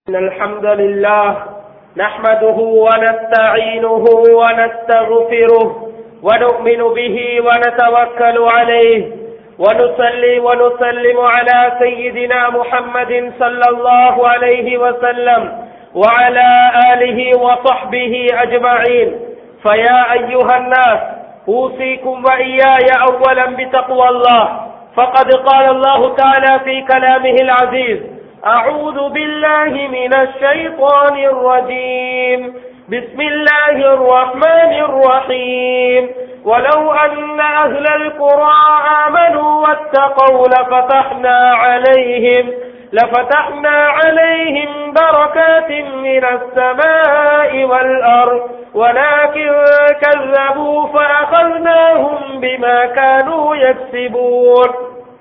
إن الحمد لله نحمده ونستعينه ونستغفره ونؤمن به ونتوكل عليه ونصلي ونسلم على سيدنا محمد صلى الله عليه وسلم وعلى آله وصحبه أجمعين فيا أيها الناس أوصيكم وإياي أولا بتقوى الله فقد قال الله تعالى في كلامه العزيز أعوذ بالله من الشيطان الرجيم بسم الله الرحمن الرحيم ولو أن أهل القرى آمنوا واتقوا لفتحنا عليهم لفتحنا عليهم بركات من السماء والأرض ولكن كذبوا فأخذناهم بما كانوا يكسبون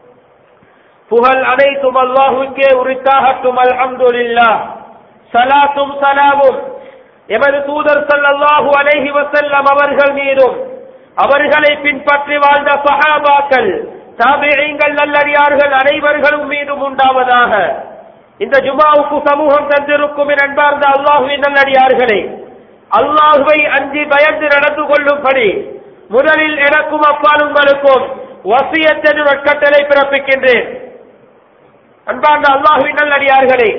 புகழ் அனைத்தும் அல்லாஹுக்கே உரித்தாகட்டும் அல்ஹம்துலில்லா சலாத்தும் சலாமும் எமது தூதர் ஸல்லல்லாஹு அலைஹி வஸல்லம் அவர்கள் மீதும் அவர்களை பின்பற்றி வாழ்ந்த சஹாபாக்கள் தாபிஈங்கள் நல்லடியார்கள் அனைவர்களும் மீதும் உண்டாவதாக இந்த ஜுமாவுக்கு சமூகம் தந்திருக்கும் என் அன்பார்ந்த அல்லாஹுவின் நல்லடியார்களே அல்லாஹுவை அஞ்சி பயந்து நடந்து கொள்ளும்படி முதலில் எனக்கும் அப்பால் உங்களுக்கும் வசியத்தின் கட்டளை பிறப்பிக்கின்றேன் அன்பார்ந்த அல்லாஹுவின் நல்லடியார்களே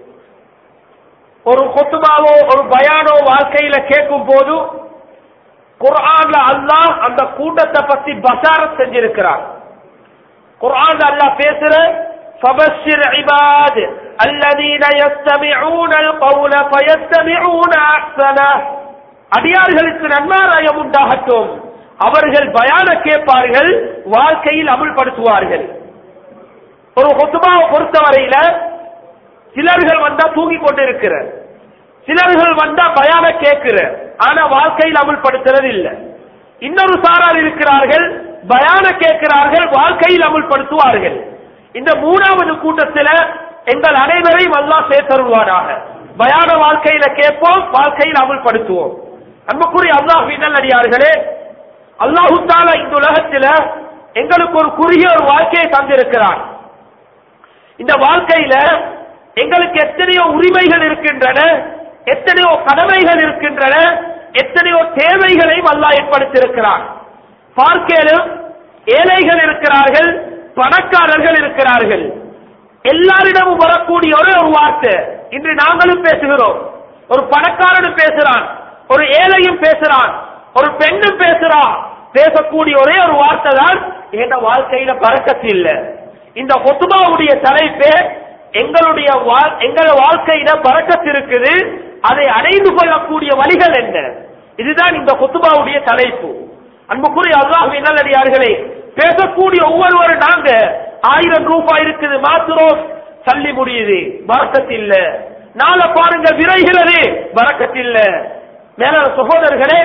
ஒரு கொத்துமாவோ ஒரு பயானோ வாழ்க்கையில கேட்கும் போது குர்ஆன்ல அல்லாஹ் அந்த கூட்டத்தை பத்தி பசாரத் செஞ்சிருக்கிறார் குர்ஆன்ல அல்லாஹ் பேசுற فبشر عباد الذين يستمعون القول فيتبعون احسنه அடியார்களுக்கு நன்மாராயம் உண்டாகட்டும் அவர்கள் பயான கேட்பார்கள் வாழ்க்கையில் அமுல்படுத்துவார்கள் ஒரு கொத்துமாவை பொறுத்தவரையில சிலர்கள் வந்தா தூங்கி கொண்டு இருக்கிற சிலர்கள் வந்தா பயான கேட்கிற ஆனா வாழ்க்கையில் அமுல்படுத்துறது இல்ல இன்னொரு சாரார் இருக்கிறார்கள் பயான கேட்கிறார்கள் வாழ்க்கையில் அமுல்படுத்துவார்கள் இந்த மூணாவது கூட்டத்தில் எங்கள் அனைவரையும் அல்லாஹ் சேர்த்தருள்வாராக பயான வாழ்க்கையில கேட்போம் வாழ்க்கையில் அமுல்படுத்துவோம் அன்புக்குரிய அல்லாஹ் நல்லடியார்களே அல்லாஹு தாலா இந்த உலகத்தில் எங்களுக்கு ஒரு குறுகிய ஒரு வாழ்க்கையை தந்திருக்கிறான் இந்த வாழ்க்கையில எங்களுக்கு எத்தனையோ உரிமைகள் இருக்கின்றன எத்தனையோ கடமைகள் இருக்கின்றன எத்தனையோ தேவைகளையும் அல்லாஹ் ஏற்படுத்தியிருக்கிறான் பார்க்கலும் ஏழைகள் இருக்கிறார்கள் பணக்காரர்கள் இருக்கிறார்கள் எல்லாரிடமும் வரக்கூடிய ஒரே ஒரு வார்த்தை இன்று நாங்களும் பேசுகிறோம் ஒரு பணக்காரனும் பேசுறான் ஒரு ஏழையும் பேசுறான் ஒரு பெண்ணும் பேசுறான் பேசக்கூடிய ஒரே ஒரு வார்த்தை தான் எங்க வாழ்க்கையில பறக்கத்து இல்ல இந்த கொத்துமாவுடைய தலைப்பே எங்களுடைய எங்கள வாழ்க்கையில பறக்கத்து இருக்குது அதை அடைந்து கொள்ளக்கூடிய வழிகள் என்ன இதுதான் இந்த கொத்துபாவுடைய தலைப்பு அன்புக்குரிய அல்லாஹ் நல்லடியார்களே பேசக்கூடிய ஒவ்வொருவரும் நாங்க ஆயிரம் ரூபாய் இருக்குது மாத்திரம் தள்ளி முடியுது வரக்கத்தில்ல நாளை பாருங்க விரைகிறது வரக்கத்தில்ல மேல சகோதரர்களே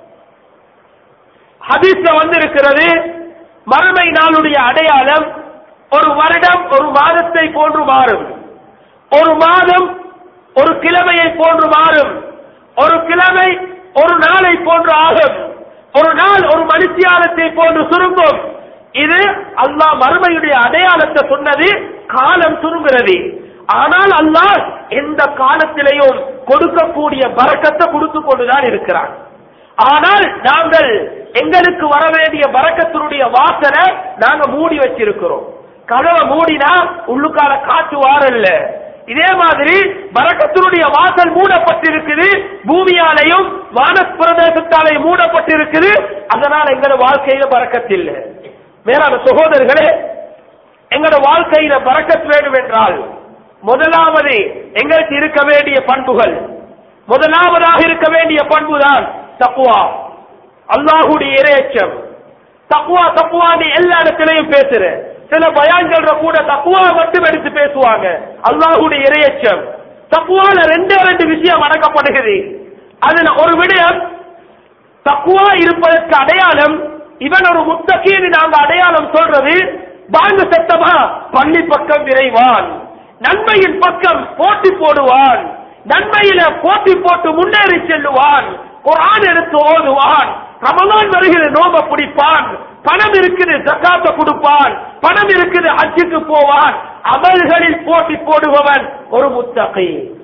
ஹதீஸ்ல வந்திருக்கிறது மறுமை நாளுடைய அடையாளம் ஒரு வருடம் ஒரு மாதத்தை போன்று மாறும் ஒரு மாதம் ஒரு கிழமையை போன்று மாறும் ஒரு கிழமை ஒரு நாளை போன்று ஆகும் ஒரு நாள் ஒரு மனுஷியாலத்தை போன்று சுருங்கும் இது அல்லாஹ் மறுமையுடைய அடையாளத்தை சொன்னது காலம் சுருங்குறது ஆனால் அல்லாஹ் எந்த காலத்திலையும் கொடுக்கக்கூடிய பறக்கத்தை கொடுத்து கொண்டுதான் இருக்கிறான் ஆனால் நாங்கள் எங்களுக்கு வர வேண்டிய பறக்கத்தினுடைய வாசனை நாங்க மூடி வச்சிருக்கிறோம் கதவை மூடினா உள்ளுக்கால காற்று வாரல்ல இதே மாதிரி பறக்கத்தினுடைய வாசல் மூடப்பட்டிருக்குது பூமியாலையும் வானப்பிரதேசத்தாலையும் மூடப்பட்டிருக்குது அதனால எங்களோட வாழ்க்கையில பறக்கத்தில்லை மேலான சகோதரர்களே எங்களோட வாழ்க்கையில பறக்கத் வேண்டும் என்றால் முதலாவது எங்களுக்கு இருக்க வேண்டிய பண்புகள் முதலாவதாக இருக்க வேண்டிய பண்புதான் தக்குவா அல்லாஹுடைய இரையச்சம் தக்குவா தக்குவான்னு எல்லா இடத்திலையும் பேசுறேன் சில பயான்கள் கூட தக்குவா மட்டும் எடுத்து பேசுவாங்க அல்லாஹுடைய இரையச்சம் தக்குவால ரெண்டே ரெண்டு விஷயம் அடக்கப்படுகிறது அதுல ஒரு விடயம் தக்குவா இருப்பதற்கு அடையாளம் இவன் ஒரு முத்தகீன்னு நாங்க அடையாளம் சொல்றது பாங்க சத்தமா பள்ளி பக்கம் விரைவான் நன்மையின் பக்கம் போட்டி போடுவான் நன்மையில போட்டி போட்டு முன்னேறி செல்லுவான் குரான் எடுத்து ஓதுவான் ரமலான் வருகிற நோம்ப பிடிப்பான் பணம் இருக்குது ஜக்காத்த கொடுப்பான் பணம் இருக்குது ஹஜ்ஜுக்கு போவான் அமல்களில் போட்டி போடுபவன் ஒரு முத்தகை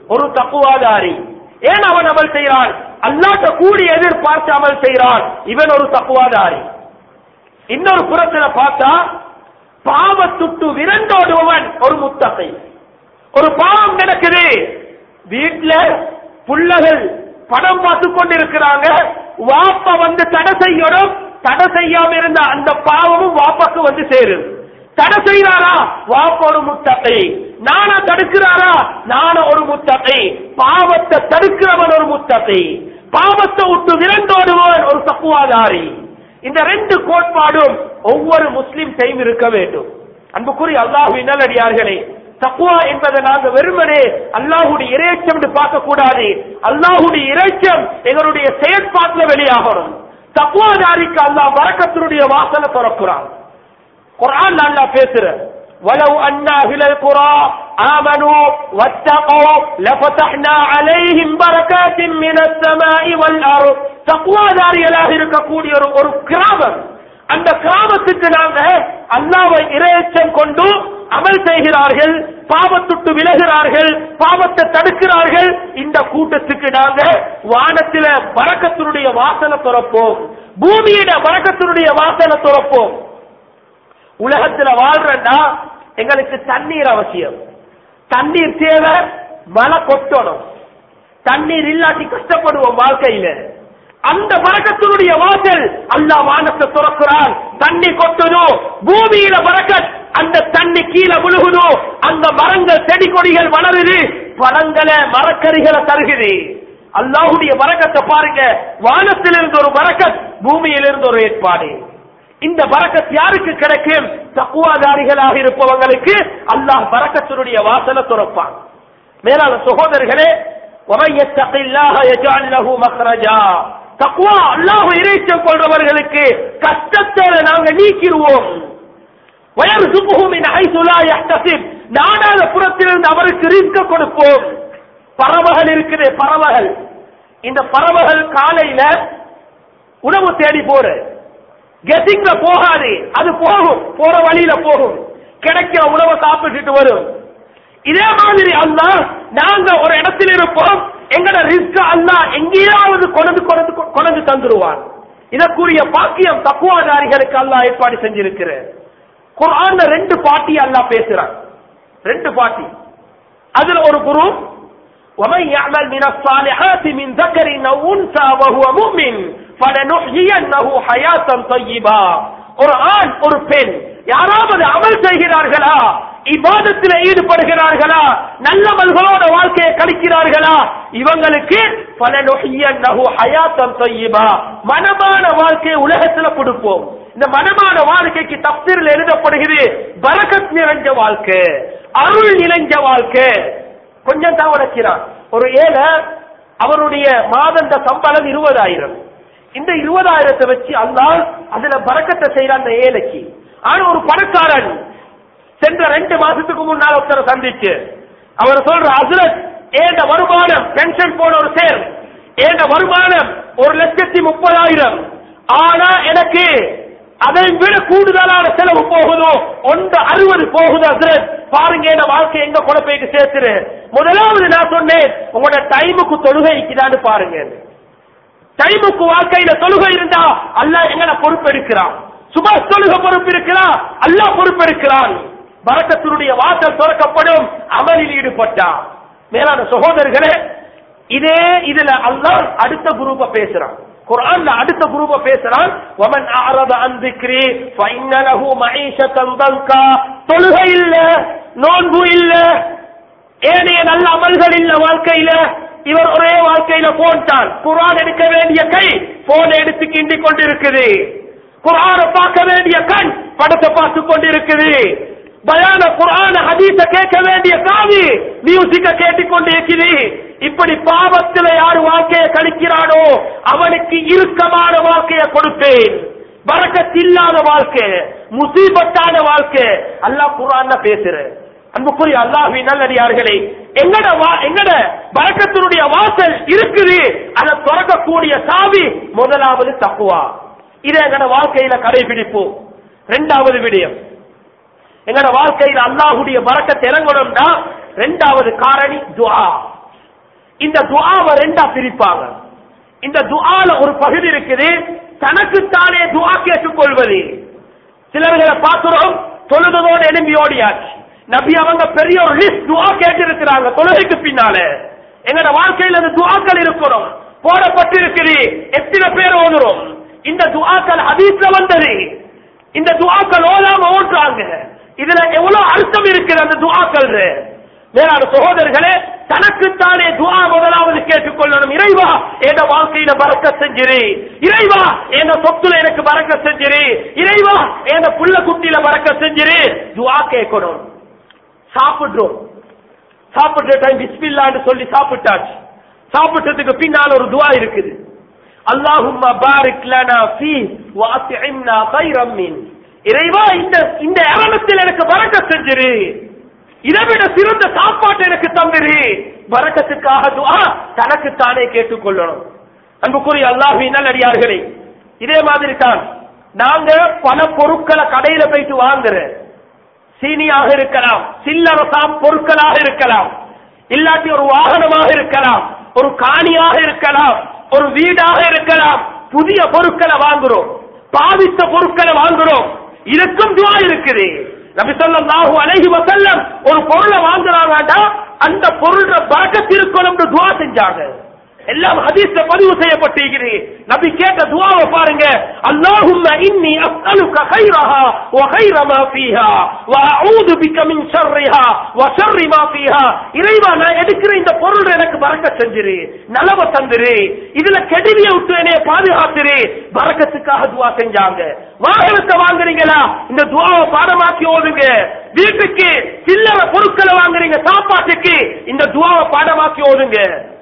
ஒரு தக்குவாதாரி ஏன் அவன் அமல் செய்கிறான் அல்லாட்ட கூடி எதிர்பார்த்து அமல் செய்கிறான் இவன் ஒரு தக்குவாதாரி இன்னொரு புறத்துல பார்த்தா பாவத்துட்டு விரண்டோடுபவன் ஒரு முத்தகை ஒரு பாவம் நடக்குது வீட்டுல புள்ளகள் படம் பார்த்து கொண்டிருக்கிறாங்க வாப்ப வந்து தடை செய்யணும் தடை செய்யாம இருந்த அந்த பாவமும் வாப்பாக்கு வந்து சேரும் தடை செய்யறாரா வாப்ப ஒரு முத்தகை நானா தடுக்கிறாரா நான ஒரு முத்தகை பாவத்தை தடுக்கிறவன் ஒரு முத்தகை பாவத்தை விட்டு விரண்டோடுபவன் ஒரு தப்புவாதாரி இந்த ரெண்டு கோட்பாடும் ஒவ்வொரு முஸ்லிம் செய்து இருக்க வேண்டும் அன்புக்குரிய அல்லாஹுவின் நல்லடியார்களே தக்குவா என்பதை நாங்க வெறுமனே அல்லாஹுடைய இறைச்சம் என்று பார்க்க கூடாது அல்லாஹுடைய இறைச்சம் எங்களுடைய செயற்பாட்டில் வெளியாகணும் தக்குவாதாரிக்கு அல்லாஹ் வரக்கத்தினுடைய வாசலை திறக்கிறான் குரான் அல்லாஹ் பேசுற ولو أن أهل القرى آمنوا واتقوا لفتحنا عليهم بركات من السماء والأرض تقوى தாரிகளாக இருக்கக்கூடிய ஒரு ஒரு கிராமம் அந்த கிராமத்துக்கு நாங்க அல்லாவை இரையச்சம் கொண்டு அமல் செய்கிறார்கள் பாவத்துட்டு விலகிறார்கள் பாவத்தை தடுக்கிறார்கள் இந்த கூட்டத்துக்கு நாங்க வானத்தில வரக்கத்தினுடைய வாசலை துறப்போம் பூமியிட வரக்கத்தினுடைய வாசலை துறப்போம் உலகத்துல வாழ்றா எங்களுக்கு தண்ணீர் அவசியம் தண்ணீர் தேவை மழை கொட்டணும் தண்ணீர் இல்லாட்டி கஷ்டப்படுவோம் வாழ்க்கையில அந்த வரக்கத்தினுடைய வாசல் அல்லா வானத்தை துறக்கிறான் தண்ணி கொட்டுதோ பூமியில வரக்கத் அந்த தண்ணி கீழே விழுகுதோ அந்த மரங்கள் செடி கொடிகள் வளருது பழங்களை மரக்கறிகளை தருகுது அல்லாஹுடைய வரக்கத்தை பாருங்க வானத்திலிருந்து ஒரு வரக்கத் பூமியிலிருந்து ஒரு ஏற்பாடு இந்த பரக்கத் யாருக்கு கிடைக்கும் தக்குவாதாரிகளாக இருப்பவங்களுக்கு அல்லாஹ் பரக்கத்தினுடைய வாசலை துறப்பான் மேலான சகோதரர்களே وَمَن يَتَّقِ اللَّهَ يَجْعَل لَّهُ مَخْرَجًا தக்வா அல்லாஹ் இறைச்சம் கொள்றவர்களுக்கு கஷ்டத்தை நாங்க நீக்கிடுவோம் وَيَرْزُقْهُ مِنْ حَيْثُ لَا يَحْتَسِبْ நாடாத புறத்திலிருந்து அவருக்கு ரிஸ்க கொடுப்போம் பறவைகள் இருக்குது பறவைகள் இந்த பறவைகள் காலையில உணவு தேடி போற கெட்டிங்ல போகாது அது போகும் போற வழியில போகும் கிடைக்கிற உணவை சாப்பிட்டுட்டு வரும் இதே மாதிரி அல்லா நாங்க ஒரு இடத்தில் இருப்போம் எங்கட ரிஸ்க் அல்லா எங்கேயாவது கொண்டு கொண்டு கொண்டு தந்துருவான் இதற்குரிய பாக்கியம் தக்குவாதாரிகளுக்கு அல்லா ஏற்பாடு செஞ்சிருக்கிறார் குரான்ல ரெண்டு பாட்டி அல்லா பேசுறான் ரெண்டு பாட்டி அதுல ஒரு குரு ومن يعمل من الصالحات من ذكر او انثى وهو مؤمن فلنحيينه حياه طيبه ஒரு ஆண் ஒரு பெண் யாராவது அமல் செய்கிறார்களா இபாதத்தில் ஈடுபடுகிறார்களா நல்லமல்களோட வாழ்க்கையை கழிக்கிறார்களா இவங்களுக்கு பல நொஹியன்னஹு ஹயாத்தம் தொய்யிபா மனமான வாழ்க்கையை உலகத்துல கொடுப்போம் இந்த மனமான வாழ்க்கைக்கு தப்சீரில் எழுதப்படுகிறது பரகத் நிறைஞ்ச வாழ்க்கை அருள் நிறைஞ்ச வாழ்க்கை கொஞ்சம் தான் உடைக்கிறான் ஒரு ஏழை அவருடைய மாதந்த சம்பளம் இருபதாயிரம் இந்த இருபதாயிரத்தை வச்சு அல்லாஹ் அதுல பறக்கத்தை செய்யற அந்த ஏழைக்கு ஆனா ஒரு பணக்காரன் சென்ற ரெண்டு மாசத்துக்கு முன்னால் ஒருத்தரை சந்திச்சு அவர் சொல்ற அசுரத் ஏண்ட வருமானம் பென்ஷன் போன ஒரு சேர் ஏண்ட வருமானம் ஒரு லட்சத்தி முப்பதாயிரம் ஆனா எனக்கு அதை விட கூடுதலான செலவு போகுதோ ஒன்று அறுபது போகுது அசுரத் பாருங்க என்ன வாழ்க்கை எங்க குழப்பைக்கு சேர்த்துரு முதலாவது நான் சொன்னேன் உங்களோட டைமுக்கு தொழுகைக்குதான்னு பாருங்க டைமுக்கு வாழ்க்கையில தொழுகை இருந்தா அல்லாஹ் எங்களை பொறுப்பெடுக்கிறான் சுப தொழுக பொறுப்பு இருக்கிறான் அல்லாஹ் பொறுப்பெடுக்கிறான் பரக்கத்தினுடைய வாசல் திறக்கப்படும் அமலில் ஈடுபட்டான் மேலான சகோதரர்களே இதே இதுல அல்லாஹ் அடுத்த குரூப்ப பேசுறான் குர்ஆன்ல அடுத்த குரூப்ப பேசுறான் வமன் அஅரத அன் திக்ரி ஃபஇன்ன லஹு மஈஷத்தன் தன்கா தொழுகை இல்ல நோன்பு இல்ல ஏனைய நல்ல அமல்கள் இல்ல வாழ்க்கையில இவர் ஒரே வாழ்க்கையில போன்ட்டான் குர்ஆன் எடுக்க வேண்டிய கை போன் எடுத்து கிண்டி கொண்டிருக்குது குர்ஆன பார்க்க வேண்டிய கண் படத்தை பார்த்து கொண்டிருக்குது பயான குர்ஆன ஹதீஸ கேட்க வேண்டிய காவி மியூசிக்க கேட்டுக்கொண்டு இருக்குது இப்படி பாவத்தில் யார் வாழ்க்கையை கழிக்கிறானோ அவனுக்கு இறுக்கமான வாழ்க்கையை கொடுப்பேன் வரக்கத்தில்லாத வாழ்க்கை முசீபத்தான வாழ்க்கை அல்லாஹ் குர்ஆன்ல பேசுறேன் அன்புக்குரிய அல்லாஹுவின் நல்லடியார்களே எங்கட வா- எங்கட வரக்கத்தினுடைய வாசல் இருக்குது அதை திறக்கக்கூடிய சாவி முதலாவது தக்குவா இதை எங்கட வாழ்க்கையில கடைபிடிப்போம் இரண்டாவது விடயம் எங்கட வாழ்க்கையில அல்லாஹுடைய வரக்கத்தை இறங்கணும்னா இரண்டாவது காரணி துஆ இந்த துஆவை ரெண்டா பிரிப்பாங்க இந்த துஆல ஒரு பகுதி இருக்குது தனக்குத்தானே துஆ கேட்டுக் கொள்வது சிலர்களை பார்க்கிறோம் தொழுதோடு எழும்பி ஓடியாச்சு நபி அவங்க பெரிய ஒரு லிஸ்ட் துஆ கேட்டிருக்கிறாங்க தொழுகைக்கு பின்னால எங்கட வாழ்க்கையில அந்த துஆக்கள் இருக்கணும் போடப்பட்டு இருக்குது எத்தனை பேர் ஓதுறோம் இந்த துஆக்கள் ஹதீஸ்ல வந்தது இந்த துஆக்கள் ஓதாம ஓட்டுறாங்க இதுல எவ்வளவு அர்த்தம் இருக்குது அந்த துஆக்கள் வேறான சகோதரர்களே தனக்குத்தானே துஆ முதலாவது கேட்டுக்கொள்ளணும் இறைவா என் வாழ்க்கையில பறக்க செஞ்சிரு இறைவா என் சொத்துல எனக்கு பறக்க செஞ்சிரு இறைவா என் புள்ள குட்டியில பறக்க செஞ்சிரு துஆ கேட்கணும் சாப்பிடுறோம் சாப்பிடுற டைம் பிஸ்மில்லான்னு சொல்லி சாப்பிட்டாச்சு சாப்பிட்டதுக்கு பின்னால் ஒரு துஆ இருக்குது அல்லாஹும்ம பாரிக் லனா ஃபீ வஅத்இம்னா கைரம் மின் இறைவா இந்த இந்த இரணத்தில் எனக்கு பறக்க செஞ்சிரு இதை விட சிறந்த சாப்பாட்டு எனக்கு தந்திரு பறக்கத்துக்காக துஆ தனக்கு தானே கேட்டுக்கொள்ளணும் அன்புக்குரிய அல்லாஹ்வின் நல்லடியார்களே இதே மாதிரி தான் நாங்க பல பொருட்களை கடையில போயிட்டு வாங்குறேன் சீனியாக இருக்கலாம் சில்லற சாப் பொருட்களாக இருக்கலாம் இல்லாட்டி ஒரு வாகனமாக இருக்கலாம் ஒரு காணியாக இருக்கலாம் ஒரு வீடாக இருக்கலாம் புதிய பொருட்களை வாங்குறோம் பாவித்த பொருட்களை வாங்குறோம் இதுக்கும் துவா இருக்குது நபி ஸல்லல்லாஹு அலைஹி வஸல்லம் ஒரு பொருளை வாங்குறாங்கடா அந்த பொருள பறக்கத்திருக்கணும்னு துவா செஞ்சாங்க எல்லாம் ஹதீஸ்ல பதிவு செய்யப்பட்டிருக்கிறது நபி கேட்ட துவாவை பாருங்க அல்லாஹும்ம இன்னி அஸ்அலுக கைரஹா வ கைர மா ஃபீஹா வ அஊது பிக மின் ஷர்ரிஹா வ ஷர்ரி மா ஃபீஹா இறைவா நான் எடுக்கிற இந்த பொருள் எனக்கு பறக்க செஞ்சிரு நலவ தந்துரு இதுல கெடுதிய விட்டு என்னைய பாதுகாத்துரு பறக்கத்துக்காக துவா செஞ்சாங்க வாகனத்தை வாங்குறீங்களா இந்த துவாவை பாடமாக்கி ஓதுங்க வீட்டுக்கு சில்லற பொருட்களை வாங்குறீங்க சாப்பாட்டுக்கு இந்த துவாவை பாடமாக்கி ஓதுங்க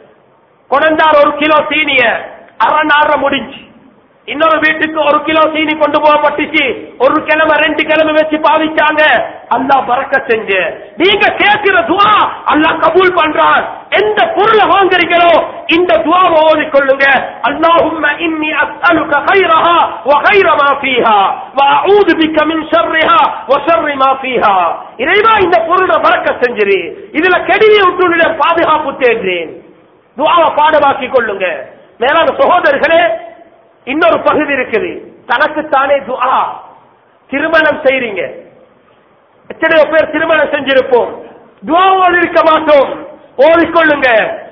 கொண்டார் ஒரு கிலோ சீனிய அரை நார முடிஞ்சு இன்னொரு வீட்டுக்கு ஒரு கிலோ சீனி கொண்டு போகப்பட்டுச்சு ஒரு கிழமை ரெண்டு கிழமை வச்சு பாவிச்சாங்க அல்லாஹ் பறக்க செஞ்சு நீங்க கேட்கிற துவா அல்லாஹ் கபூல் பண்றான் எந்த பொருளை வாங்குறீங்களோ இந்த துவாவை ஓதிக்கொள்ளுங்க அல்லாஹும்ம இன்னி அஸ்அலுக கைரஹா வ கைர மா ஃபீஹா வ அஊது பிக மின் ஷர்ரிஹா வ ஷர்ரி மா ஃபீஹா இறைவா இந்த பொருளை பறக்க செஞ்சிரு இதுல கெடியை விட்டு பாதுகாப்பு தேடுறேன் துவாவை பாடமாக்கி கொள்ளுங்க மேலான சகோதரர்களே இன்னொரு பகுதி இருக்குது தனக்குத்தானே துஆ திருமணம் செய்றீங்க எத்தனையோ பேர் திருமணம் செஞ்சிருப்போம் துவாவோடு இருக்க மாட்டோம் ஓடிக்கொள்ளுங்க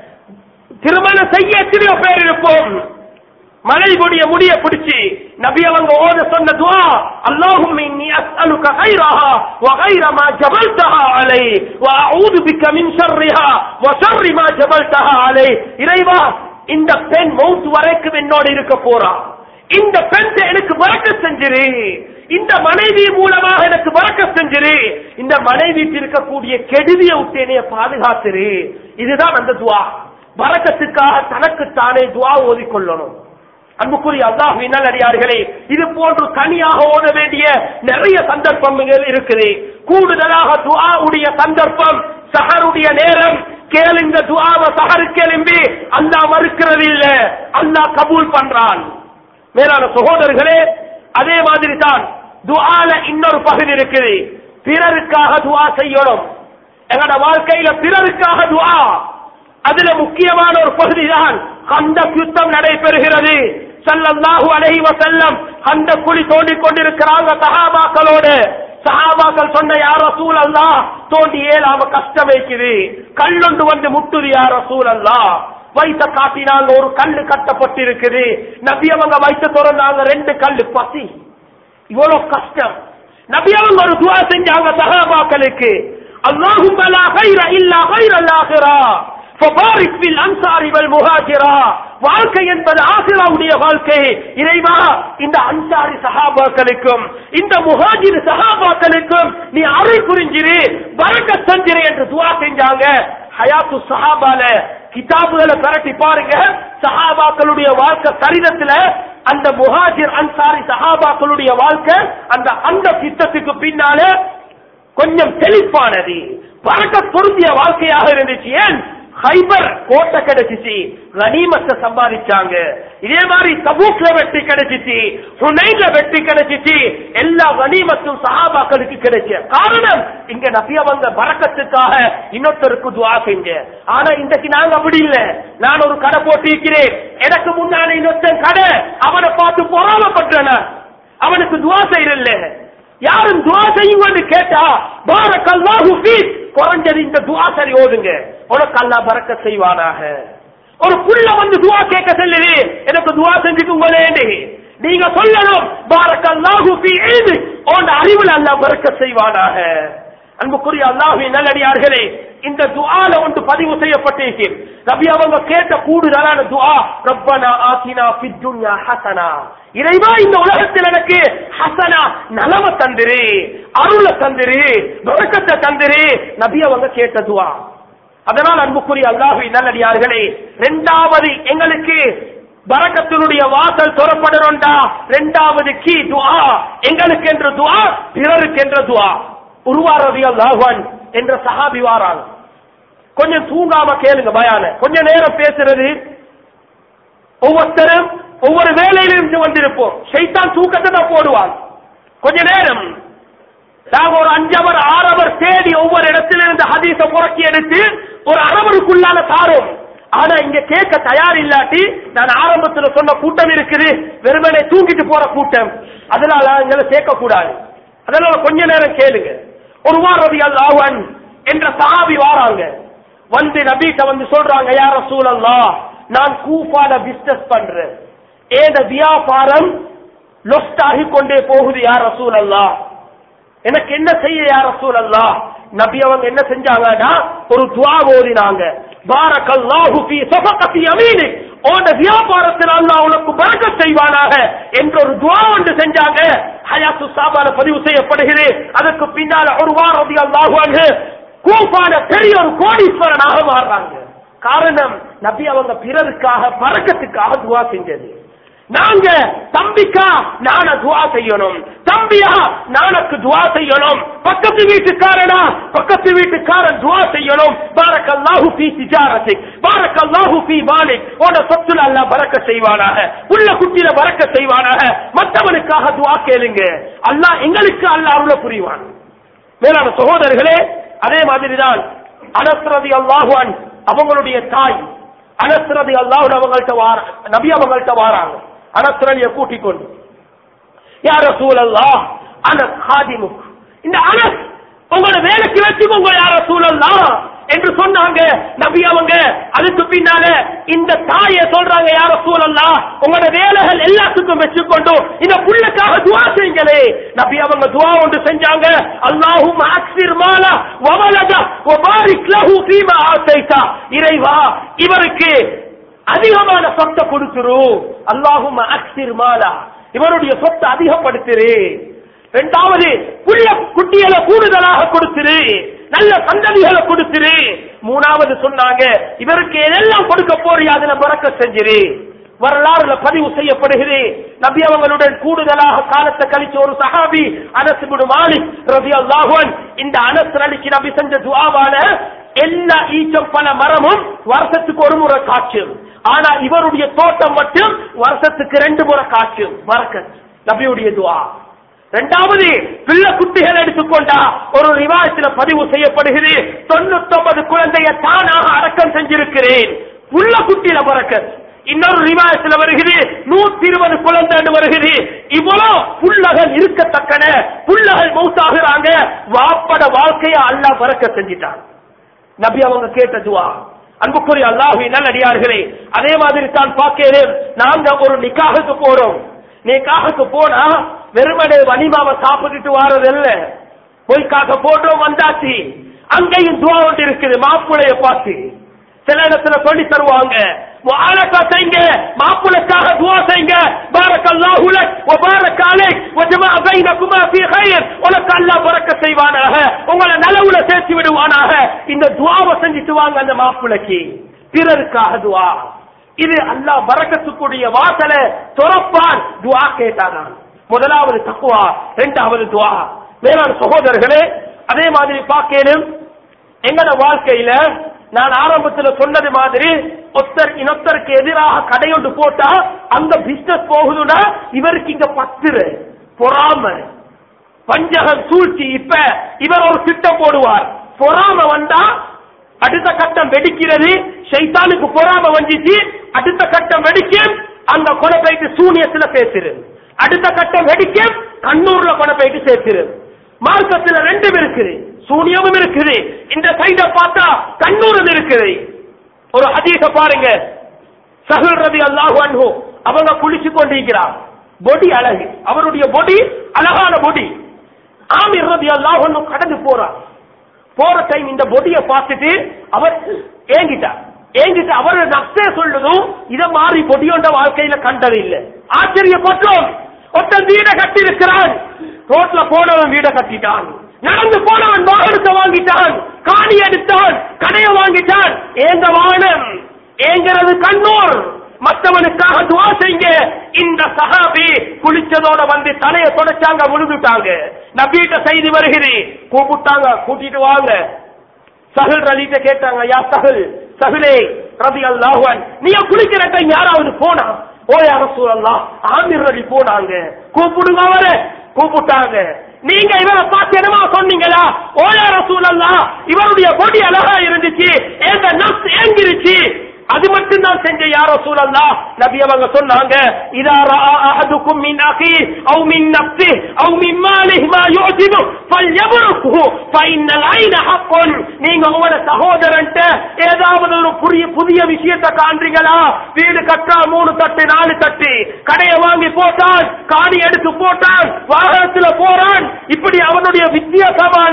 திருமணம் செய்ய எத்தனையோ பேர் இருப்போம் மனைவியுடைய முடிய பிடிச்சி நபி அவங்க ஓத சொன்ன துவா அல்லாஹும் இன்னி அஸ்அலுக கைரஹா வ கைர மா ஜபல்தஹா அலை வ அஊது பிக மின் ஷர்ரிஹா வ ஷர்ரி மா ஜபல்தஹா அலை இறைவா இந்த பெண் மௌத் வரைக்கும் என்னோட இருக்க போறா இந்த பெண் எனக்கு பறக்க செஞ்சிரு இந்த மனைவி மூலமாக எனக்கு பறக்க செஞ்சிரு இந்த மனைவிக்கு இருக்கக்கூடிய கெடுதியை விட்டு என்னைய பாதுகாத்துரு இதுதான் அந்த துவா பறக்கத்துக்காக தனக்குத்தானே துவா ஓதிக்கொள்ளணும் அன்புக்குரிய அல்லாஹ்வின் நல்லடியார்களே இது போன்று தனியாக ஓத வேண்டிய நிறைய சந்தர்ப்பங்கள் இருக்குது கூடுதலாக துஆ உடைய சந்தர்ப்பம் சஹருடைய நேரம் கேளுங்க துஆவ சஹரு கேளும்பி அல்லாஹ் மறுக்கிறது இல்ல அல்லாஹ் கபூல் பண்றான் மேலான சகோதரர்களே அதே மாதிரி தான் துஆல இன்னொரு பகுதி இருக்குது பிறருக்காக துஆ செய்யணும் எங்களோட வாழ்க்கையில பிறருக்காக துஆ அதுல முக்கியமான ஒரு பகுதி தான் கந்த யுத்தம் நடைபெறுகிறது ஸல்லல்லாஹு அலைஹி வஸல்லம் அந்த குழி தோண்டிக் கொண்டிருக்கிறாங்க சஹாபாக்களோடு சஹாபாக்கள் சொன்ன யார் ரசூல் அல்லா தோண்டி ஏழாம கஷ்டம் வைக்குது கல்லொண்டு வந்து முட்டுது யார் ரசூல் அல்லா வைத்த காட்டினாங்க ஒரு கல்லு கட்டப்பட்டிருக்குது நபி அவங்க வைத்த திறந்தாங்க ரெண்டு கல்லு பசி இவ்வளவு கஷ்டம் நபி அவங்க ஒரு துவா செஞ்சாங்க சஹாபாக்களுக்கு அல்லாஹும்ம லா கைர இல்லா கைர அல்லாஹிரா فبارك في الانصار والمهاجرة வாழ்க்கை என்பது ஆசிராவுடைய வாழ்க்கை இறைவா இந்த அன்சாரி சஹாபாக்களுக்கும் இந்த முஹாஜிர் சஹாபாக்களுக்கும் நீ அருள் புரிஞ்சிரு வரக்க செஞ்சிரு என்று துவா செஞ்சாங்க ஹயாத்து சஹாபால கிதாபுகளை பரட்டி பாருங்க சஹாபாக்களுடைய வாழ்க்கை சரிதத்துல அந்த முஹாஜிர் அன்சாரி சஹாபாக்களுடைய வாழ்க்கை அந்த அந்த திட்டத்துக்கு பின்னால கொஞ்சம் செழிப்பானது பறக்க பொருந்திய வாழ்க்கையாக இருந்துச்சு ஏன் ஹைபர் கோட்டை கிடைச்சிச்சு கனிமத்தை சம்பாதிச்சாங்க இதே மாதிரி தபூக்ல வெற்றி கிடைச்சிச்சு ஹுனைன்ல வெற்றி கிடைச்சிச்சு எல்லா கனிமத்தும் சஹாபாக்களுக்கு கிடைச்ச காரணம் இங்க நபிய வந்த பறக்கத்துக்காக இன்னொருத்தருக்கு துவா செஞ்ச ஆனா இன்றைக்கு நாங்க அப்படி இல்ல நான் ஒரு கடை போட்டிருக்கிறேன் எனக்கு முன்னால இன்னொருத்தன் கடை அவனை பார்த்து பொறாமப்பட்டன அவனுக்கு துவா செய்யல யாரும் துவா செய்யுங்கன்னு கேட்டா பாரக்கல்லாஹு ஃபீக் குறைஞ்சது இந்த துவா சரி ஓதுங்க உனக்கு அல்லாஹ் பறக்க செய்வானாக ஒரு புள்ள வந்து துவா கேட்க சொல்லுது எனக்கு துவா செஞ்சுக்குங்களேன்னு நீங்க சொல்லணும் பாரக்கல்லாஹு ஃபீ இல்மி உன் அறிவில் அல்லாஹ் பறக்க செய்வானாக அன்புக்குரிய அல்லாஹுவின் நல்லடியார்களே இந்த துஆல ஒன்று பதிவு செய்யப்பட்டிருக்கிறது நபி அவங்க கேட்ட கூடுதலான துஆ ரப்பனா ஆத்தினா ஃபித் துன்யா ஹசனா இறைவா இந்த உலகத்தில் எனக்கு ஹசனா நலவ தந்திரு அருள தந்திரு பரக்கத்தை தந்திரு நபி அவங்க கேட்ட துஆ அதனால் அன்புக்குரிய அல்லாஹுவின் நல்லடியார்களே இரண்டாவது எங்களுக்கு பரக்கத்தினுடைய வாசல் துறப்படணும்டா இரண்டாவது கீ துஆ எங்களுக்கு என்ற துஆ பிறருக்கு என்ற துஆ உருவாரதி அல்லாஹ்வான் என்ற சஹாபி வாராங்க கொஞ்சம் தூங்காம கேளுங்க பயான கொஞ்ச நேரம் பேசுறது ஒவ்வொருத்தரும் ஒவ்வொரு வேலையிலிருந்து வந்திருப்போம் ஷைத்தான் தூக்கத்தை தான் போடுவான் கொஞ்ச நேரம் நாங்க ஒரு அஞ்சவர் ஆறவர் தேடி ஒவ்வொரு இடத்துல இருந்து ஹதீஸ புறக்கி எடுத்து ஒரு அரவருக்குள்ளான தாரோம் ஆனா இங்க கேட்க தயார் இல்லாட்டி நான் ஆரம்பத்துல சொன்ன கூட்டம் இருக்குது வெறுமனே தூங்கிட்டு போற கூட்டம் அதனால எங்களை சேர்க்க கூடாது அதனால கொஞ்ச நேரம் கேளுங்க ஒரு வாரதி அல்லாஹன் என்ற சஹாபி வாராங்க வந்து நபீட்ட வந்து சொல்றாங்க யார சூழல்லா நான் கூஃபால பிசினஸ் பண்றேன் ஏத வியாபாரம் லொஸ்ட் ஆகி கொண்டே போகுது யார சூழல்லா எனக்கு என்ன செய்ய யார சூழல்லா நபி அவங்க என்ன செஞ்சாங்கன்னா ஒரு துவா ஓதினாங்க பாரக்கல்லாஹு ஃபீ சஃபகத்தி யமீனிக் உன் வியாபாரத்தில் அல்லாஹ் உனக்கு பரக்கத் செய்வானாக என்ற ஒரு துவா ஒன்று செஞ்சாங்க ஹயாத்து சாபால பதிவு செய்யப்படுகிறது அதற்கு பின்னால ஒரு வாரம் அல்லாஹு அன்ஹு கூப்பான பெரிய ஒரு கோடீஸ்வரனாக மாறுறாங்க காரணம் நபி அவங்க பிறருக்காக பறக்கத்துக்காக துவா செஞ்சது நாங்க தம்பிக்கா நான துவா செய்யணும் தம்பியா நானக்கு துவா செய்யணும் பக்கத்து வீட்டுக்காரனா பக்கத்து வீட்டுக்காரன் துவா செய்யணும் பாரக்கல்லாஹு ஃபீ திஜாரத்திக் பாரக்கல்லாஹு ஃபீ மாலிக் உன சொத்துல அல்லாஹ் பறக்க செய்வானாக உள்ள குட்டில பறக்க செய்வானாக மற்றவனுக்காக துவா கேளுங்க அல்லாஹ் எங்களுக்கு அல்லாஹ் அருள புரிவான் மேலான சகோதரர்களே அதே மாதிரிதான் அனஸ்ரதி அல்லாஹுவான் அவங்களுடைய தாய் அனஸ்ரதி அல்லாஹ் அவங்கள்ட்ட வார நபி அவங்கள்ட்ட வாராங்க அனஸ்ரலிய கூட்டிக் கொண்டு யார சூழல்லா அனஸ் ஹாதிமுக் இந்த அனஸ் உங்களோட வேலைக்கு வச்சுக்கோங்க யார சூழல்லா என்று சொன்னாங்க நபி அவங்க அதுக்கு பின்னால இந்த தாயை சொல்றாங்க யார சூழல்லா உங்களோட வேலைகள் எல்லாத்துக்கும் வச்சுக்கொண்டு இந்த புள்ளக்காக துவா செய்யுங்களே நபி அவங்க துவா ஒன்று செஞ்சாங்க அல்லாஹும் அக்ஸிர் மாலா வவலத வபாரிக் லஹு ஃபீமா ஆதைதா இறைவா இவருக்கு அதிகமான சொத்தை கொடுத்துரு அல்லாஹும் அக்ஸிர் மாலா இவருடைய சொத்தை அதிகப்படுத்திரு இரண்டாவது புள்ள குட்டிகளை கூடுதலாக கொடுத்துரு நல்ல சந்ததிகளை கொடுத்துரு மூணாவது சொன்னாங்க இவருக்கு எதெல்லாம் கொடுக்க போறியா அதுல பறக்க செஞ்சிரு வரலாறுல பதிவு செய்யப்படுகிறது நபி அவங்களுடன் கூடுதலாக காலத்தை கழிச்ச ஒரு சஹாபி அனஸ் இப்னு மாலிக் ரலியல்லாஹு அன்ஹு இந்த அனஸ் அலிக்கு நபி செஞ்ச துஆவான எல்லா ஈச்சம் பல மரமும் வருஷத்துக்கு ஒரு முறை காய்ச்சும் ஆனா இவருடைய தோட்டம் மட்டும் வருஷத்துக்கு ரெண்டு முறை காய்ச்சும் வரக்கத் நபியுடைய துஆ இரண்டாவது பிள்ளை குட்டிகள் எடுத்துக்கொண்டா ஒரு ரிவாயத்துல பதிவு செய்யப்படுகிறது தொண்ணூத்தி ஒன்பது குழந்தைய தானாக அடக்கம் செஞ்சிருக்கிறேன் புள்ள குட்டியில பறக்க இன்னொரு ரிவாயத்துல வருகிறது நூத்தி இருபது குழந்தைன்னு வருகிறது இவ்வளவு புள்ளகள் இருக்கத்தக்கன புள்ளகள் மௌத்தாகிறாங்க வாப்பட வாழ்க்கைய அல்லாஹ் பறக்க செஞ்சிட்டான் நபி அவங்க கேட்ட துவா அன்புக்குரிய அல்லாஹு நல்லடியார்களே அதே மாதிரி தான் பார்க்கிறேன் நாங்க ஒரு நிக்காகுக்கு போறோம் நிக்காகுக்கு போனா வெறுமனே வனிமாவை சாப்பிட்டுட்டு வாரது இல்ல பொய்க்காக போட்டோம் வந்தாச்சு அங்கேயும் துவா ஒன்று இருக்குது மாப்பிளைய பார்த்து சில இடத்துல சொல்லி தருவாங்க முஆலகா செய்யுங்க மாப்பிளைக்காக துவா செய்யுங்க பாரக்கல்லாஹு லக் வ பாரக அலைக் வ ஜமா பைனகுமா ஃபீ கைர் உனக்கு அல்லாஹ் பரக்க செய்வானாக உங்களை நலவுல சேர்த்து விடுவானாக இந்த துவாவை செஞ்சுட்டு வாங்க அந்த மாப்பிளைக்கு பிறருக்காக துவா இது அல்லாஹ் பரக்கத்துக்குரிய வாசலை துறப்பான் துவா கேட்டானா முதலாவது தக்குவா இரண்டாவது துவா மேலான சகோதரர்களே அதே மாதிரி பார்க்கணும் எங்கட வாழ்க்கையில நான் ஆரம்பத்துல சொன்னது மாதிரி ஒருத்தர் இன்னொருத்தருக்கு எதிராக கடையொன்று போட்டா அங்க பிசினஸ் போகுதுன்னா இவருக்கு இங்க பத்துரு பொறாம வஞ்சகம் சூழ்ச்சி இப்ப இவர் ஒரு திட்டம் போடுவார் பொறாம வந்தா அடுத்த கட்டம் வெடிக்கிறது ஷைத்தானுக்கு பொறாம வந்துச்சு அடுத்த கட்டம் வெடிக்கும் அந்த கொலை போயிட்டு சூனியத்துல பேசுறது அடுத்த கட்டம் வெடிக்கும் கண்ணூர்ல கொலை போயிட்டு சேர்த்துறது மார்க்கத்துல ரெண்டும் இருக்குது சூனியமும் இருக்குது இந்த சைட பார்த்தா கண்ணூரும் இருக்குது ஒரு ஹதீஸ பாருங்க சஹல் ரதி அல்லாஹு அன்ஹு அவங்க குளிச்சு கொண்டிருக்கிறார் பொடி அழகு அவருடைய பொடி அழகான பொடி ஆமிர் ரதி அல்லாஹு அன்ஹு கடந்து போறார் போற டைம் இந்த பொடிய பார்த்துட்டு அவர் ஏங்கிட்டார் ஏங்கிட்டு அவர் நப்சே சொல்லுதும் இத மாதிரி பொடியோண்ட வாழ்க்கையில கண்டது இல்ல ஆச்சரியப்பட்டோம் ஒருத்தன் வீட கட்டி இருக்கிறான் ரோட்ல போனவன் வீட கட்டிட்டான் நடந்து போனவன் வாகனத்தை வாங்கிட்டான் காணி எடுத்தான் கடையை வாங்கிட்டான் ஏங்க வானம் ஏங்கிறது கண்ணூர் மற்றவனுக்காக துவா செய்யுங்க இந்த சஹாபி குளிச்சதோட வந்து தலைய தொடச்சாங்க விழுந்துட்டாங்க நபீட்ட செய்தி வருகிறது கூப்பிட்டாங்க கூட்டிட்டு வாங்க சஹல் ரலிட்ட கேட்டாங்க யா சஹல் சஹலே ரதி அல்லாஹுவன் நீ குளிக்கிற டைம் யாராவது போனா ஓ யார சூழல்லாம் ஆமிர் ரலி போனாங்க கூப்பிடுங்க அவரை கூப்பிட்டாங்க நீங்க இவரை பார்த்து என்னமா சொன்னீங்களா ஓ யார சூழல்லாம் இவருடைய பொடி அழகா இருந்துச்சு எங்க நப்ஸ் ஏங்கிருச்சு அது மட்டும் தான் செஞ்ச யாரோ சூழல்லா நபி அவங்க சொன்னாங்க இதா ரஆ அஹதுக்கும் மின் அகி அவு மின் நப்சி அவு மின் மாலிஹி மா யுஜிபு ஃபல்யபருஹு ஃபஇன்னல் ஐன ஹக்குன் நீங்க உங்களோட சகோதரன்ட்ட ஏதாவது ஒரு புதிய புதிய விஷயத்தை காண்றீங்களா வீடு கட்டா மூணு தட்டு நாலு தட்டு கடையை வாங்கி போட்டான் காணி எடுத்து போட்டான் வாகனத்துல போறான் இப்படி அவனுடைய வித்தியாசமான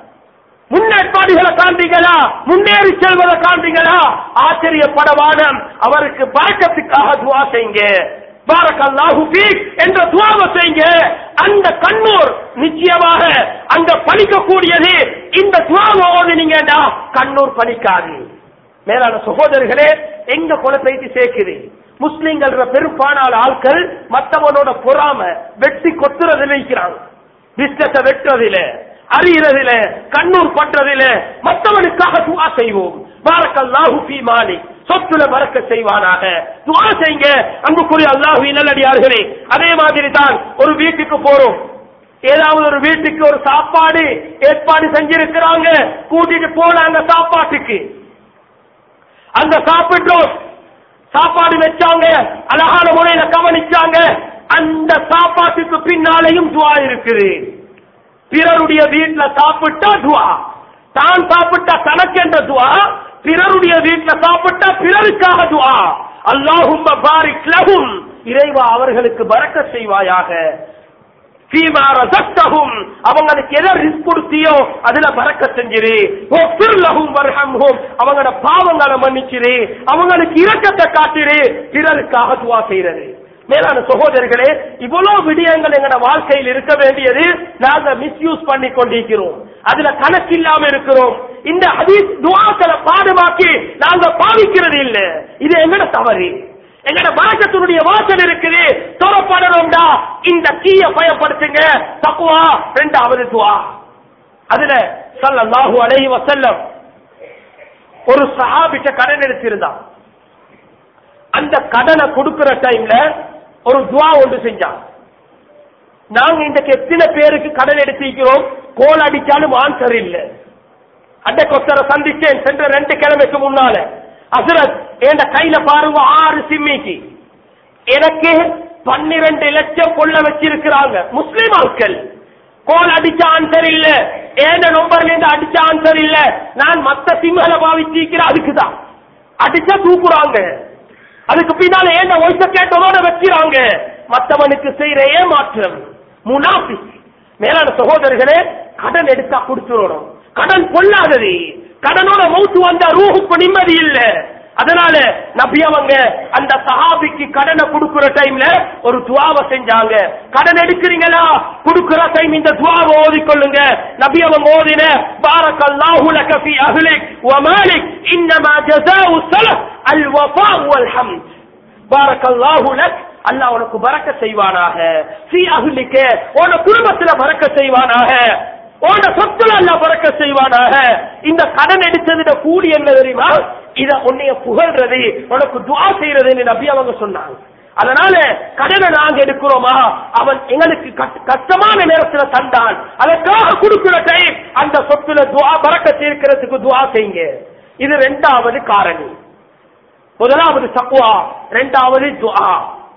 முன்னேற்பாடுகளை காண்றீங்களா முன்னேறி செல்வதை காண்றீங்களா ஆச்சரியப்படவானம் அவருக்கு பழக்கத்துக்காக துவா செய்யுங்க பாரக்கல்லாஹு ஃபீக் என்ற துவாவை செய்யுங்க அந்த கண்ணூர் நிச்சயமாக அங்க பலிக்கக்கூடியது இந்த துவாவை ஓதுனீங்கடா கண்ணூர் பலிக்காது மேலான சகோதரர்களே எங்க கொலை பேசி சேர்க்குது முஸ்லிம்கள் பெரும்பாலான ஆட்கள் மத்தவனோட பொறாம வெட்டி கொத்துறது வைக்கிறாங்க பிஸ்னஸ வெட்டுறதில்லை அறியறதில கண்ணூர் பண்றதில மற்றவனுக்காக துவா செய்வோம் பாரக்கல்லாஹு ஃபீ மாலி சொத்துல பறக்க செய்வானாக துவா செய்யுங்க அன்புக்குரிய அல்லாஹு நல்லடியார்களே அதே மாதிரி தான் ஒரு வீட்டுக்கு போறோம் ஏதாவது ஒரு வீட்டுக்கு ஒரு சாப்பாடு ஏற்பாடு செஞ்சிருக்கிறாங்க கூட்டிட்டு போனாங்க சாப்பாட்டுக்கு அங்க சாப்பிட்டோம் சாப்பாடு வச்சாங்க அழகான முறையில கவனிச்சாங்க அந்த சாப்பாட்டுக்கு பின்னாலேயும் துவா இருக்குது பிறருடைய வீட்டுல சாப்பிட்டா துவா தான் சாப்பிட்டா தனக்கென்ற துவா பிறருடைய வீட்டுல சாப்பிட்டா பிறருக்காக துவா அல்லாஹும் பாரிக் லஹும் இறைவா அவர்களுக்கு பறக்க செய்வாயாக ஃபீமா ரஸக்தஹும் அவங்களுக்கு எதை ரிஸ்க் கொடுத்தியோ அதுல பறக்க செஞ்சிரு ஒஃபிர் லஹும் வர்ஹம்ஹும் அவங்களோட பாவங்களை மன்னிச்சிரு அவங்களுக்கு இரக்கத்தை காட்டிரு பிறருக்காக துவா செய்யறது மேலான சகோதரர்களே இவ்வளவு விடயங்கள் எங்கட வாழ்க்கையில் இருக்க வேண்டியது நாங்க மிஸ்யூஸ் பண்ணி கொண்டிருக்கிறோம் அதுல கணக்கில்லாம இருக்கிறோம் இந்த ஹதீஸ் துவாக்களை பாடுமாக்கி நாங்க பாவிக்கிறது இல்ல இது எங்கட தவறு எங்கட வழக்கத்தினுடைய வாசல் இருக்குது தொலைப்படணும்டா இந்த கீய பயப்படுத்துங்க தக்குவா ரெண்டாவது துவா அதுல ஸல்லல்லாஹு அலைஹி வஸல்லம் ஒரு சஹாபிட்ட கடன் எடுத்திருந்தான் அந்த கடனை கொடுக்கிற டைம்ல ஒரு துவா ஒன்று செஞ்சான் நாங்க இன்றைக்கு எத்தனை பேருக்கு கடன் எடுத்திருக்கிறோம் கோல் அடிச்சாலும் ஆன்சர் இல்ல அண்டை கொத்தரை சந்திச்சேன் சென்ற ரெண்டு கிழமைக்கு முன்னால அசரத் என் கையில பாருங்க ஆறு சிம்மிக்கு எனக்கு பன்னிரண்டு லட்சம் கொள்ள வச்சிருக்கிறாங்க முஸ்லிம் ஆட்கள் கோல் அடிச்ச ஆன்சர் இல்ல ஏன் நம்பர்ல இருந்து அடிச்ச ஆன்சர் இல்ல நான் மத்த சிம்களை பாவிச்சிருக்கிறேன் அதுக்குதான் அடிச்சா தூக்குறாங்க அதுக்கு பின்னால ஏன் ஒய்ச கேட்டதோட வைக்கிறாங்க மத்தவனுக்கு செய்யற ஏமாற்றம் முனாஃபி மேலான சகோதரர்களே கடன் எடுத்தா கொடுத்துடணும் கடன் பொல்லாதது கடனோட மௌத்து வந்தா ரூஹுக்கு நிம்மதி இல்ல அதனால நபி அவங்க அந்த சஹாபிக்கு கடனை கொடுக்கிற டைம்ல ஒரு துவாவை செஞ்சாங்க கடன் எடுக்கிறீங்களா கொடுக்கிற டைம் இந்த துவாவை ஓதிக்கொள்ளுங்க நபி அவங்க ஓதின பாரக்கல்லாஹு லக ஃபீ அஹ்லிக் வ மாலிக் இன்னமா ஜஸாஉ ஸலஃப் அல் வஃபா வல் ஹம்த் பாரக்கல்லாஹு லக் அல்லாஹ் உனக்கு பறக்க செய்வானாக ஃபீ அஹ்லிக உன குடும்பத்துல பறக்க செய்வானாக உன சொத்துல அல்ல பறக்க செய்வானாக இந்த கடன் எடுத்ததுட கூலி என்ன தெரியுமா இத உன்னைய புகழ்றது உனக்கு துவா செய்யறதுன்னு நபி அவங்க சொன்னாங்க அதனால கடனை நாங்க எடுக்கிறோமா அவன் எங்களுக்கு கஷ்ட- கஷ்டமான நேரத்துல தந்தான் அதற்காக கொடுக்கிற டைம் அந்த சொத்துல துவா பறக்க சேர்க்கிறதுக்கு துவா செய்யுங்க இது ரெண்டாவது காரணி முதலாவது தக்குவா ரெண்டாவது துஆ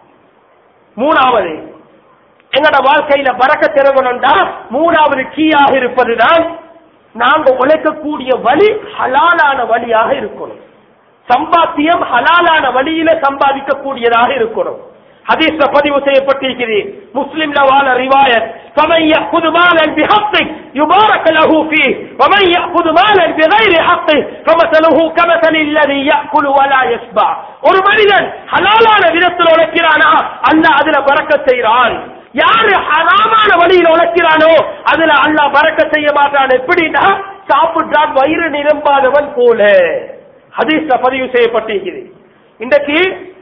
மூணாவது எங்கட வாழ்க்கையில பறக்க திறகணும்டா மூணாவது கீயாக இருப்பதுதான் நாங்க உழைக்கக்கூடிய வழி ஹலாலான வழியாக இருக்கணும் சம்பாத்தியம் ஹலாலான வழியில சம்பாதிக்கக்கூடியதாக இருக்கணும் ஹதீஸ்ல பதிவு செய்யப்பட்டிருக்கிறது முஸ்லிம்ல வாழ ரிவாயத் فمن يأخذ مالا بحقه يبارك له فيه ومن يأخذ مالا بغير حقه فمثله كمثل الذي يأكل ولا يشبع ஒரு மனிதன் ஹலாலான விதத்தில் உழைக்கிறானா அல்லாஹ் அதுல பறக்கத் செய்கிறான் யாரு ஹராமான வழியில் உழைக்கிறானோ அதுல அல்லாஹ் பறக்க செய்ய மாட்டான் எப்படின்னா சாப்பிட்டான் வயிறு நிரம்பாதவன் போல ஹதீஸ்ல பதிவு செய்யப்பட்டிருக்கிறது இன்றைக்கு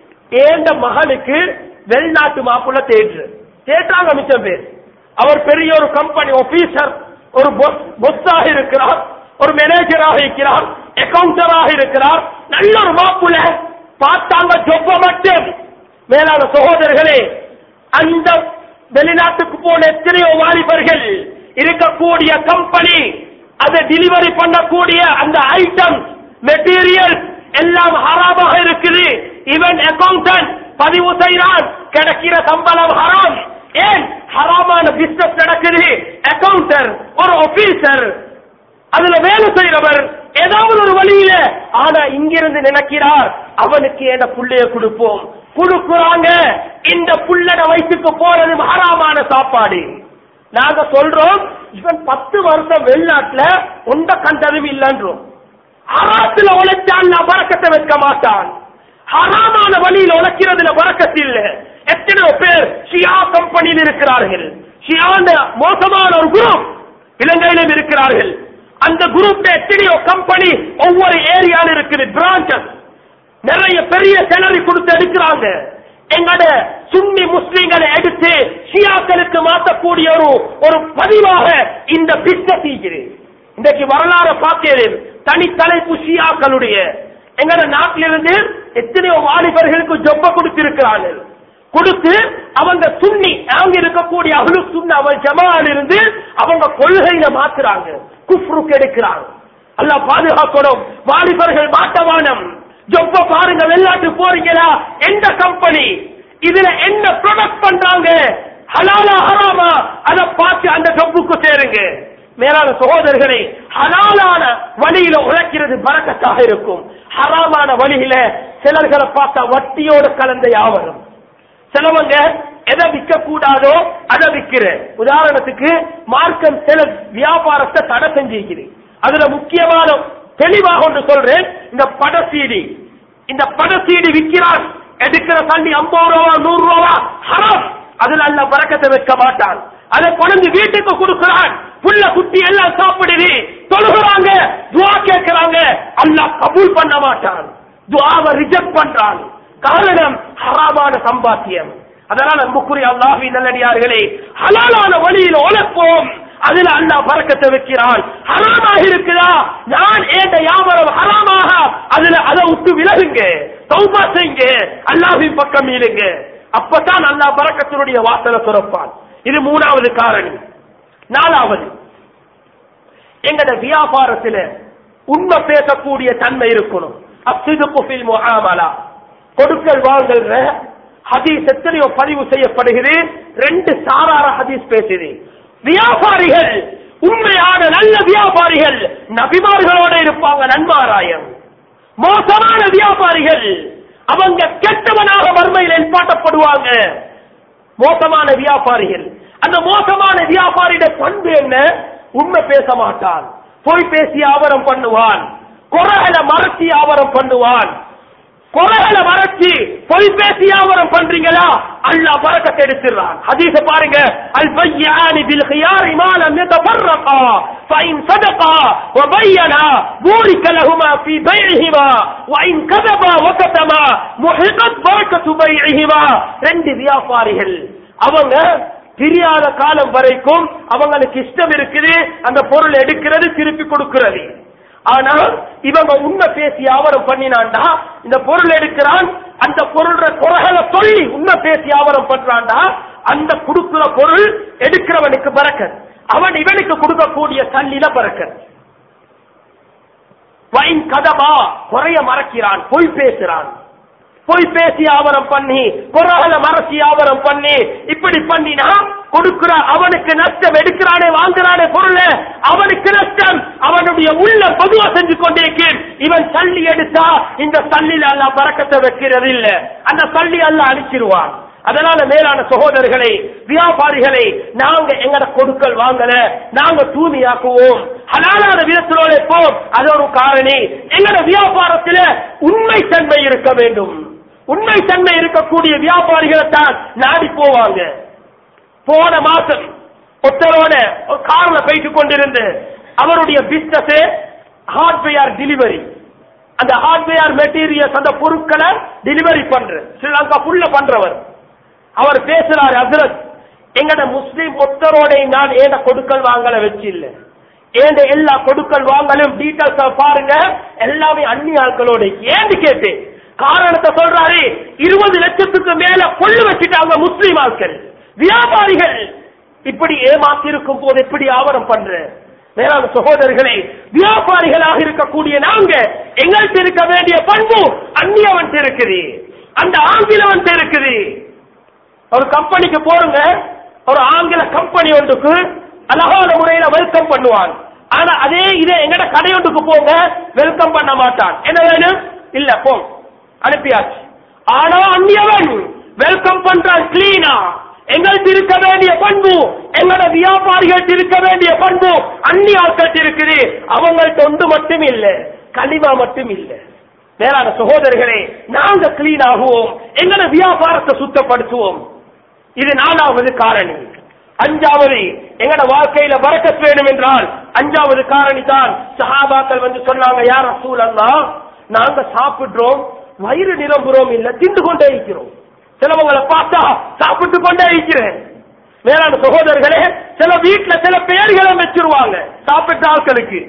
ஏந்த மகனுக்கு வெளிநாட்டு மாப்பிள்ள தேற்று தேற்றாங்க மிச்சம் பேர் அவர் பெரிய ஒரு கம்பெனி ஆபீசர் ஒரு பொஸ்ஸாக இருக்கிறார் ஒரு மேனேஜராக இருக்கிறார் அக்கவுண்டராக இருக்கிறார் நல்ல ஒரு மாப்பிள்ள பார்த்தாங்க ஜொப்ப மட்டும் மேலான சகோதரர்களே அந்த வெளிநாட்டுக்கு போன எத்தனையோ வாலிபர்கள் இருக்கக்கூடிய கம்பெனி அதை டெலிவரி பண்ணக்கூடிய அந்த ஐட்டம் மெட்டீரியல் எல்லாம் ஹராமாக இருக்குது இவன் அக்கவுண்டன்ட் பதிவு செய்கிறான் கிடைக்கிற சம்பளம் ஹராம் ஏன் ஹராமான பிசினஸ் நடக்குது அக்கவுண்டர் ஒரு ஆபீசர் அதுல வேலை செய்யறவர் ஏதாவது ஒரு வழியில ஆனா இங்கிருந்து நினைக்கிறார் அவனுக்கு என்ன புள்ளைய கொடுப்போம் கொடுக்குறாங்க இந்த புள்ளட வயசுக்கு போறது ஹராமான சாப்பாடு நாங்க சொல்றோம் இவன் பத்து வருஷம் வெளிநாட்டுல உண்ட கண்டதும் இல்லைன்றோம் ஹராத்துல உழைச்சான் நான் பறக்கத்தை வைக்க மாட்டான் ஹராமான வழியில் உழைக்கிறதுல பறக்கத்து இல்ல எத்தனையோ பேர் ஷியா கம்பெனியில் இருக்கிறார்கள் ஷியாண்ட மோசமான ஒரு குரூப் இலங்கையிலும் இருக்கிறார்கள் அந்த குரூப்ல எத்தனையோ கம்பெனி ஒவ்வொரு ஏரியால இருக்குது பிரான்சஸ் நிறைய பெரிய சேலரி கொடுத்து எடுக்கிறாங்க எங்கட சுன்னி முஸ்லிம்களை எடுத்து ஷியாக்களுக்கு மாற்றக்கூடிய ஒரு ஒரு பதிவாக இந்த பிசினஸ் இருக்குது இன்றைக்கு வரலாறு பார்க்கிறேன் தனித்தலைப்பு ஷியாக்களுடைய எங்கட நாட்டிலிருந்து எத்தனையோ வாலிபர்களுக்கு ஜொப்ப கொடுத்திருக்கிறார்கள் கொடுத்து அவங்க சுன்னி அவங்க இருக்கக்கூடிய அகலு சுண்ண அவன் ஜமால் இருந்து அவங்க கொள்கையில மாத்துறாங்க குஃப்ருக்கு எடுக்கிறாங்க அல்லாஹ் பாதுகாக்கணும் வாலிபர்கள் மாட்டவானம் ஜொப்ப பாருங்க வெளிநாட்டு போறீங்களா எந்த கம்பெனி இதுல என்ன ப்ரொடக்ட் பண்றாங்க ஹலாலா ஹராமா அதை பார்த்து அந்த ஜொப்புக்கு சேருங்க மேலான சகோதரர்களே ஹலாலான வழியில உழைக்கிறது பறக்கத்தாக இருக்கும் ஹராமான வழியில சிலர்களை பார்த்தா வட்டியோட கலந்த யாவரும் சிலவங்க எதை விற்க கூடாதோ அதை விக்கிற உதாரணத்துக்கு மார்க்கம் சில வியாபாரத்தை தடை செஞ்சிருக்குது அதுல முக்கியமான தெளிவாக ஒன்று சொல்றேன் இந்த படசீடி இந்த படசீடி விற்கிறான் எடுக்கிற தண்ணி ஐம்பது ரூபா நூறு ரூபா ஹரம் அதுல அல்ல பறக்கத்தை வைக்க மாட்டான் அதை கொண்டு வீட்டுக்கு கொடுக்கிறான் புள்ள குட்டி எல்லாம் சாப்பிடுது தொழுகிறாங்க துவா கேட்கிறாங்க அல்லாஹ் கபூல் பண்ண மாட்டான் துவாவை ரிஜெக்ட் பண்றான் காரணம் ஹராமான சம்பாத்தியம் அதனால அன்புக்குரிய அல்லாஹி நல்லடியார்களே ஹலாலான வழியில் உழைப்போம் அதுல அல்லாஹ் பறக்கத்தை வைக்கிறான் ஹராமாக இருக்குதா நான் ஏண்ட வியாபாரம் ஹராமாக அதுல அதை விட்டு விலகுங்க தௌபா செய்யுங்க அல்லாஹின் பக்கம் இருங்க அப்பதான் அல்லாஹ் பறக்கத்தினுடைய வாசலை சுரப்பான் இது மூணாவது காரணி நாலாவது எங்கட வியாபாரத்துல உண்மை பேசக்கூடிய தன்மை இருக்கணும் அப்சிதுக்கு ஃபில் முஆமலா கொடுக்கல் வாங்கல்ற ஹதீஸ் எத்தனையோ பதிவு செய்யப்படுகிறது ரெண்டு சாரார ஹதீஸ் பேசுது வியாபாரிகள் உண்மையான நல்ல வியாபாரிகள் நபிமார்களோட இருப்பாங்க நன்மாராயம் மோசமான வியாபாரிகள் அவங்க கெட்டவனாக வறுமையில் எண்பாட்டப்படுவாங்க மோசமான வியாபாரிகள் அந்த மோசமான வியாபாரியோட பண்பு என்ன உண்மை பேச மாட்டான் பொய் பேசி வியாபாரம் பண்ணுவான் குறைகளை மறைச்சி வியாபாரம் பண்ணுவான் குறைகளை மறைச்சி பொய் பேசி வியாபாரம் பண்றீங்களா அல்லாஹ் பறக்கத்தை எடுத்துறான் ஹதீஸ பாருங்க அல் பையானி பில் خيار ما لم يتفرقا فإن صدقا وبينا بورك لهما في بيعهما وإن كذبا وكتما محقت بركة بيعهما ரெண்டு வியாபாரிகள் அவங்க தெரியாத காலம் வரைக்கும் அவங்களுக்கு இஷ்டம் இருக்குது அந்த பொருள் எடுக்கிறது திருப்பி கொடுக்கிறது ஆனா இவங்க உண்மை பேசி வியாபாரம் பண்ணினான்டா இந்த பொருள் எடுக்கிறான் அந்த பொருள் குறைகளை சொல்லி உண்மை பேசி வியாபாரம் பண்றான்டா அந்த கொடுக்கிற பொருள் எடுக்கிறவனுக்கு பறக்கத் அவன் இவனுக்கு கொடுக்கக்கூடிய தள்ளில பறக்கத் வைன் கதமா குறைய மறக்கிறான் பொய் பேசுறான் பொய் பேசி ஆவரம் பண்ணி குரகல மறைச்சி ஆவரம் பண்ணி இப்படி பண்ணினா கொடுக்கிற அவனுக்கு நஷ்டம் எடுக்கிறானே வாங்குறானே பொருள் அவனுக்கு நஷ்டம் அவனுடைய உள்ள பொதுவா செஞ்சு கொண்டிருக்கேன் இவன் தள்ளி எடுத்தா இந்த தள்ளில அல்ல பறக்கத்தை வைக்கிறது இல்ல அந்த தள்ளி அல்ல அழிச்சிருவான் அதனால மேலான சகோதரர்களை வியாபாரிகளை நாங்க எங்கட கொடுக்கல் வாங்கல நாங்க தூய்மையாக்குவோம் ஹலாலான விதத்திலோட போம் அது ஒரு காரணி எங்கட வியாபாரத்தில உண்மை தன்மை இருக்க வேண்டும் உண்மை தன்மை இருக்கக்கூடிய வியாபாரிகளை தான் நாடி போவாங்க போன மாசம் ஒருத்தரோட ஒரு கார்ல போயிட்டு கொண்டிருந்து அவருடைய பிசினஸ் ஹார்ட்வேர் டெலிவரி அந்த ஹார்ட்வேர் மெட்டீரியல்ஸ் அந்த பொருட்களை டெலிவரி பண்ற ஸ்ரீலங்கா ஃபுல்ல பண்றவர் அவர் பேசுறாரு ஹசரத் எங்கட முஸ்லீம் ஒத்தரோட நான் ஏண்ட கொடுக்கல் வாங்கல வச்சு இல்ல ஏண்ட எல்லா கொடுக்கல் வாங்கலும் டீட்டெயில்ஸ் பாருங்க எல்லாமே அந்நிய ஆட்களோட ஏன்னு கேட்டு காரணத்தை சொல்றாரு இருபது லட்சத்துக்கு மேல கொள்ளு வச்சுட்டாங்க முஸ்லீம் ஆட்கள் வியாபாரிகள் இப்படி ஏமாத்திருக்கும் போது எப்படி ஆவணம் பண்ற மேலான சகோதரர்களே வியாபாரிகளாக இருக்கக்கூடிய நாங்க எங்கள்கிட்ட இருக்க வேண்டிய பண்பு அந்நியவன் இருக்குது அந்த ஆங்கிலவன் இருக்குது ஒரு கம்பெனிக்கு போறங்க ஒரு ஆங்கில கம்பெனி ஒன்றுக்கு அழகான முறையில வெல்கம் பண்ணுவான் ஆனா அதே இதே எங்கட கடை ஒன்றுக்கு போங்க வெல்கம் பண்ண மாட்டான் என்ன வேணும் இல்ல போ அனுப்பியாச்சு ஆனா அந்நியவன் வெல்கம் பண்றான் கிளீனா எங்கள்கிட்ட இருக்க வேண்டிய பண்பு எங்களோட வியாபாரிகள்ட்ட இருக்க வேண்டிய பண்பு அந்நிய ஆட்கள்ட்ட இருக்குது அவங்கள்ட்ட ஒன்று மட்டும் இல்ல கனிமா மட்டும் இல்ல மேலான சகோதரர்களே நாங்க கிளீன் ஆகுவோம் எங்களோட வியாபாரத்தை சுத்தப்படுத்துவோம் இது நாலாவது காரணி அஞ்சாவது எங்கட வாழ்க்கையில வரக்கத் வேணும் என்றால் அஞ்சாவது காரணி தான் சஹாபாக்கள் வந்து சொன்னாங்க யார் ரசூல் அல்லா நாங்க சாப்பிடுறோம் வயிறு நிரம்புறோம் இல்ல திண்டு கொண்டே இருக்கிறோம் சிலவங்களை பார்த்தா சாப்பிட்டு கொண்டே இருக்கிறேன் மேலான சகோதரர்களே சில வீட்டுல சில பெயர்களை வச்சிருவாங்க சாப்பிட்ட ஆட்களுக்கு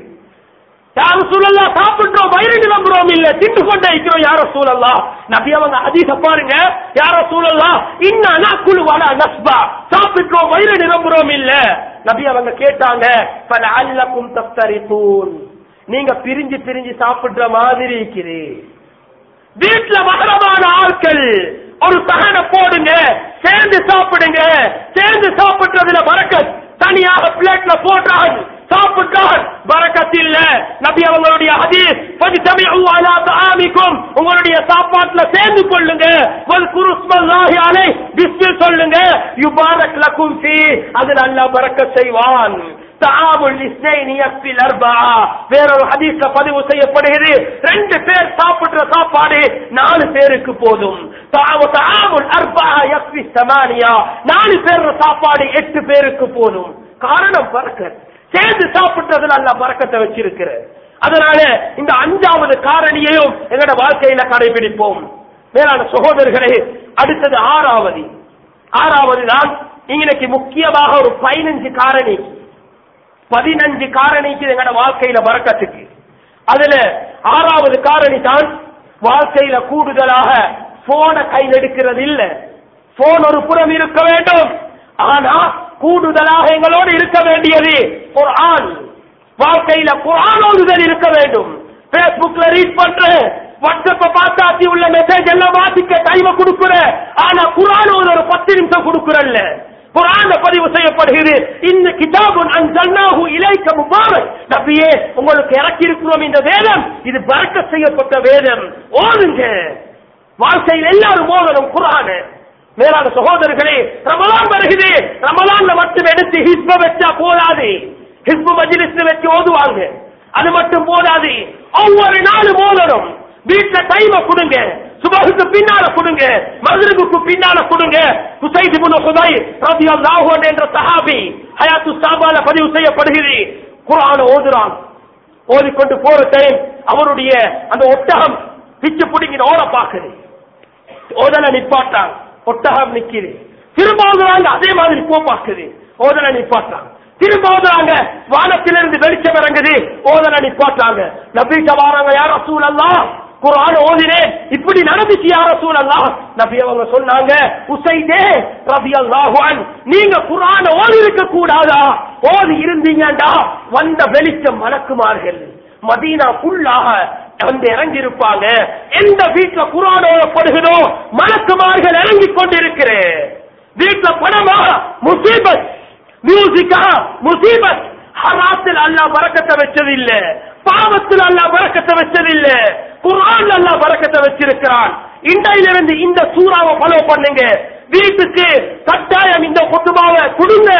யார சூழல்லா சாப்பிட்டோம் வயிறு நிரம்புறோம் இல்ல திண்டு கொண்டே இருக்கிறோம் யார சூழல்லா நபி அவங்க அதிக பாருங்க யார சூழல்லா இன்ன குழு வர நஸ்பா சாப்பிட்டோம் வயிறு நிரம்புறோம் இல்ல நபி அவங்க கேட்டாங்க பல அல்லக்கும் தப்தரித்தூன் நீங்க பிரிஞ்சு பிரிஞ்சு சாப்பிடுற மாதிரி இருக்கிறீர் வீட்டுல மகரமான ஆட்கள் ஒரு சகனை போடுங்க சேர்ந்து சாப்பிடுங்க சேர்ந்து சாப்பிடுறதுல பறக்கத் தனியாக பிளேட்ல போட்டான் சாப்பிட்டான் பறக்கத் இல்ல நபி அவங்களுடைய ஹதீஸ் ஃபஜ்தமிஉ அலா தஆமிக்கும் உங்களுடைய சாப்பாட்டுல சேர்ந்து கொள்ளுங்க வல் குருஸ்மல்லாஹி அலை பிஸ்மில் சொல்லுங்க யுபாரக் லக்கும் ஃபீ அதில் அல்லாஹ் பறக்கத் செய்வான் தாமுல் இஸ்னைனி யக்ஃபில் அர்பா வேறொரு ஹதீஸ்ல பதிவு செய்யப்படுகிறது ரெண்டு பேர் சாப்பிடுற சாப்பாடு நாலு பேருக்கு போதும் தாவு தாமுல் அர்பா யக்ஃபி சமானியா நாலு பேர் சாப்பாடு எட்டு பேருக்கு போதும் காரணம் பறக்க சேர்ந்து சாப்பிட்டதுல அல்ல பறக்கத்தை வச்சிருக்கிற அதனால இந்த அஞ்சாவது காரணியையும் எங்களோட வாழ்க்கையில கடைபிடிப்போம் மேலான சகோதரர்களே அடுத்தது ஆறாவது ஆறாவது தான் இன்னைக்கு முக்கியமாக ஒரு பதினஞ்சு காரணி பதினஞ்சு காரணிக்கு எங்கட வாழ்க்கையில வரக்கத்துக்கு அதுல ஆறாவது காரணி தான் வாழ்க்கையில கூடுதலாக போன கையில் எடுக்கிறது இல்ல போன் ஒரு புறம் இருக்க வேண்டும் ஆனா கூடுதலாக எங்களோடு இருக்க வேண்டியது ஒரு ஆண் வாழ்க்கையில குரானோதுதல் இருக்க வேண்டும் பேஸ்புக்ல ரீட் பண்றேன் வாட்ஸ்அப்ப பார்த்தாத்தி உள்ள மெசேஜ் எல்லாம் வாசிக்க டைம் கொடுக்குற ஆனா குரானோது ஒரு பத்து நிமிஷம் கொடுக்குறல்ல குரான பதிவு செய்யப்படுகிறது இந்த கிதாபுன் அன்சல்னாஹு இலைக்க முபாரக் நபியே உங்களுக்கு இறக்கி இருக்கிறோம் இந்த வேதம் இது பறக்க செய்யப்பட்ட வேதம் ஓதுங்க வாழ்க்கையில் எல்லாரும் ஓதணும் குரான மேலான சகோதரர்களே ரமலான் வருகிறது ரமலான்ல மட்டும் எடுத்து ஹிஸ்ப வச்சா போதாது ஹிஸ்பு மஜ்லிஸ் வச்சு ஓதுவாங்க அது மட்டும் போதாது ஒவ்வொரு நாளும் ஓதணும் வீட்டுல டைம கொடுங்க சுபகுக்கு பின்னால கொடுங்க மதுரகுக்கு பின்னால கொடுங்க குசைத் இப்னு ஹுதை ரலியல்லாஹு அன்ஹு என்ற சஹாபி ஹயாத்து சாபால பதிவு செய்யப்படுகிறது குர்ஆன் ஓதுறான் ஓதிக்கொண்டு போற டைம் அவருடைய அந்த ஒட்டகம் பிச்சு பிடிங்கிற ஓட பாக்குது ஓதல நிப்பாட்டான் ஒட்டகம் நிக்குது திரும்ப ஓதுறாங்க அதே மாதிரி கோப்பாக்குது ஓதனை நிப்பாட்டாங்க திரும்ப ஓதுறாங்க வானத்திலிருந்து வெளிச்சம் இறங்குது ஓதனை நிப்பாட்டாங்க நபிட்ட வாராங்க யார் ரசூல் அல்லாஹ் குர்ஆன் ஓதினேன் இப்படி நடந்துச்சு யார சூழல்லாம் நபி அவங்க சொன்னாங்க உசைதே ரபி அல்லாஹுவான் நீங்க குர்ஆன் ஓதி இருக்க கூடாதா ஓதி இருந்தீங்கடா வந்த வெளிச்சம் மலக்குமார்கள் மதீனா ஃபுல்லாக வந்து இறங்கி இருப்பாங்க எந்த வீட்டுல குர்ஆன் ஓதப்படுகிறதோ மலக்குமார்கள் இறங்கி கொண்டிருக்கிறேன் வீட்டுல பணமா முசீபத் மியூசிக்கா முசீபத் ஹராத்தில் அல்லாஹ் பறக்கத்தை வச்சது இல்ல பாவத்தில் அல்லாஹ் பறக்கத்தை வச்சது இல்ல குர்ஆன் அல்லாஹ் பறக்கத்தை வச்சிருக்கிறான் இன்றையிலிருந்து இந்த சூறாவை ஃபாலோ பண்ணுங்க வீட்டுக்கு கட்டாயம் இந்த குத்துபாவை கொடுங்க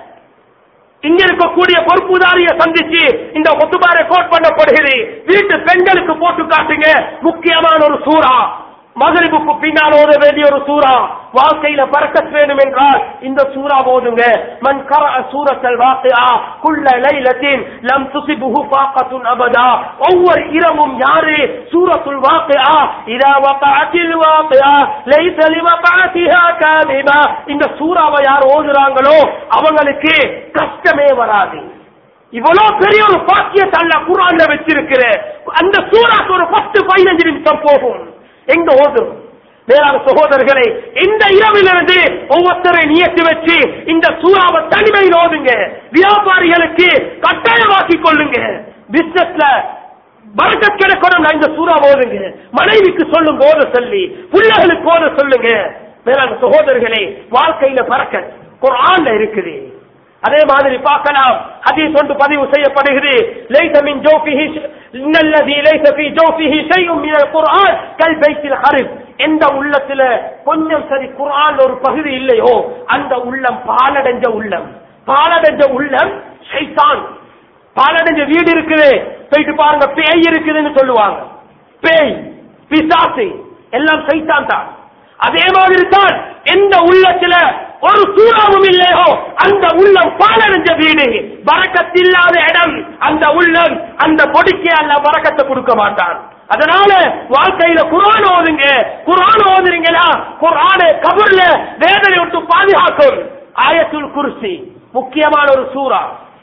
இங்க இருக்கக்கூடிய பொறுப்புதாரிய சந்திச்சு இந்த ஒத்துபாரை கோட் பண்ணப்படுகிறது வீட்டு பெண்களுக்கு போட்டு காட்டுங்க முக்கியமான ஒரு சூறா மகரிபுக்கு பின்னால் ஓத வேண்டிய ஒரு சூறா வாழ்க்கையில பறக்கத் வேணும் என்றால் இந்த சூறா ஓதுங்க மன் கர சூரத்தல் வாக்கியா குள்ள லைலத்தின் லம் துசிபுஹு பாக்கத்துன் அபதா ஒவ்வொரு இரவும் யாரு சூரத்துல் வாக்கியா இதா வகாத்தில் வாக்கியா லைஸ லிவகாத்திஹா காதிபா இந்த சூறாவை யார் ஓதுறாங்களோ அவங்களுக்கு கஷ்டமே வராது இவ்வளவு பெரிய ஒரு பாக்கியத்தை அல்ல குரான்ல வச்சிருக்கிற அந்த சூறாக்கு ஒரு பத்து பதினஞ்சு நிமிஷம் போகும் எங்க ஓதும் மேலான சகோதரர்களை இந்த இரவிலிருந்து ஒவ்வொருத்தரை நியத்து வச்சு இந்த சூறாவை தனிமையில் ஓதுங்க வியாபாரிகளுக்கு கட்டாயமாக்கிக் கொள்ளுங்க பிசினஸ்ல பரக்கத் கிடைக்கணும் இந்த சூறா ஓதுங்க மனைவிக்கு சொல்லும் ஓத சொல்லி பிள்ளைகளுக்கு ஓத சொல்லுங்க மேலான சகோதரர்களே வாழ்க்கையில பறக்கத் குர்ஆன்ல இருக்குது அதே மாதிரி பார்க்கலாம் ஹதீஸ் ஒன்று பதிவு செய்யப்படுகிறது லைஸ மின் ஜோஃபிஹி இன்னல்லதி லைஸ ஃபீ ஜோஃபிஹி ஷைஉம் மினல் குர்ஆன் கல் பைத்தில் ஹரிப் எந்த உள்ளத்துல கொஞ்சம் சரி குர்ஆன் ஒரு பகுதி இல்லையோ அந்த உள்ளம் பாலடைஞ்ச உள்ளம் பாலடைஞ்ச உள்ளம் ஷைத்தான் பாலடைஞ்ச வீடு இருக்குது போயிட்டு பாருங்க பேய் இருக்குதுன்னு சொல்லுவாங்க பேய் பிசாசு எல்லாம் சைத்தான் தான் அதே மாதிரி தான் எந்த உள்ளத்துல ஒரு சூறாவும் இல்லையோ அந்த உள்ளம் பாலடைஞ்ச வீடு பறக்கத்தில்லாத இடம் அந்த உள்ளம் அந்த பொடிக்கு அல்ல பறக்கத்தை கொடுக்க மாட்டான் அதனால வாழ்க்கையில குரான் ஓதுங்க குரான் ஓதுறீங்களா குரான கபர்ல வேதனை விட்டு பாதுகாக்கும் ஆயத்துல் குர்சி முக்கியமான ஒரு சூறா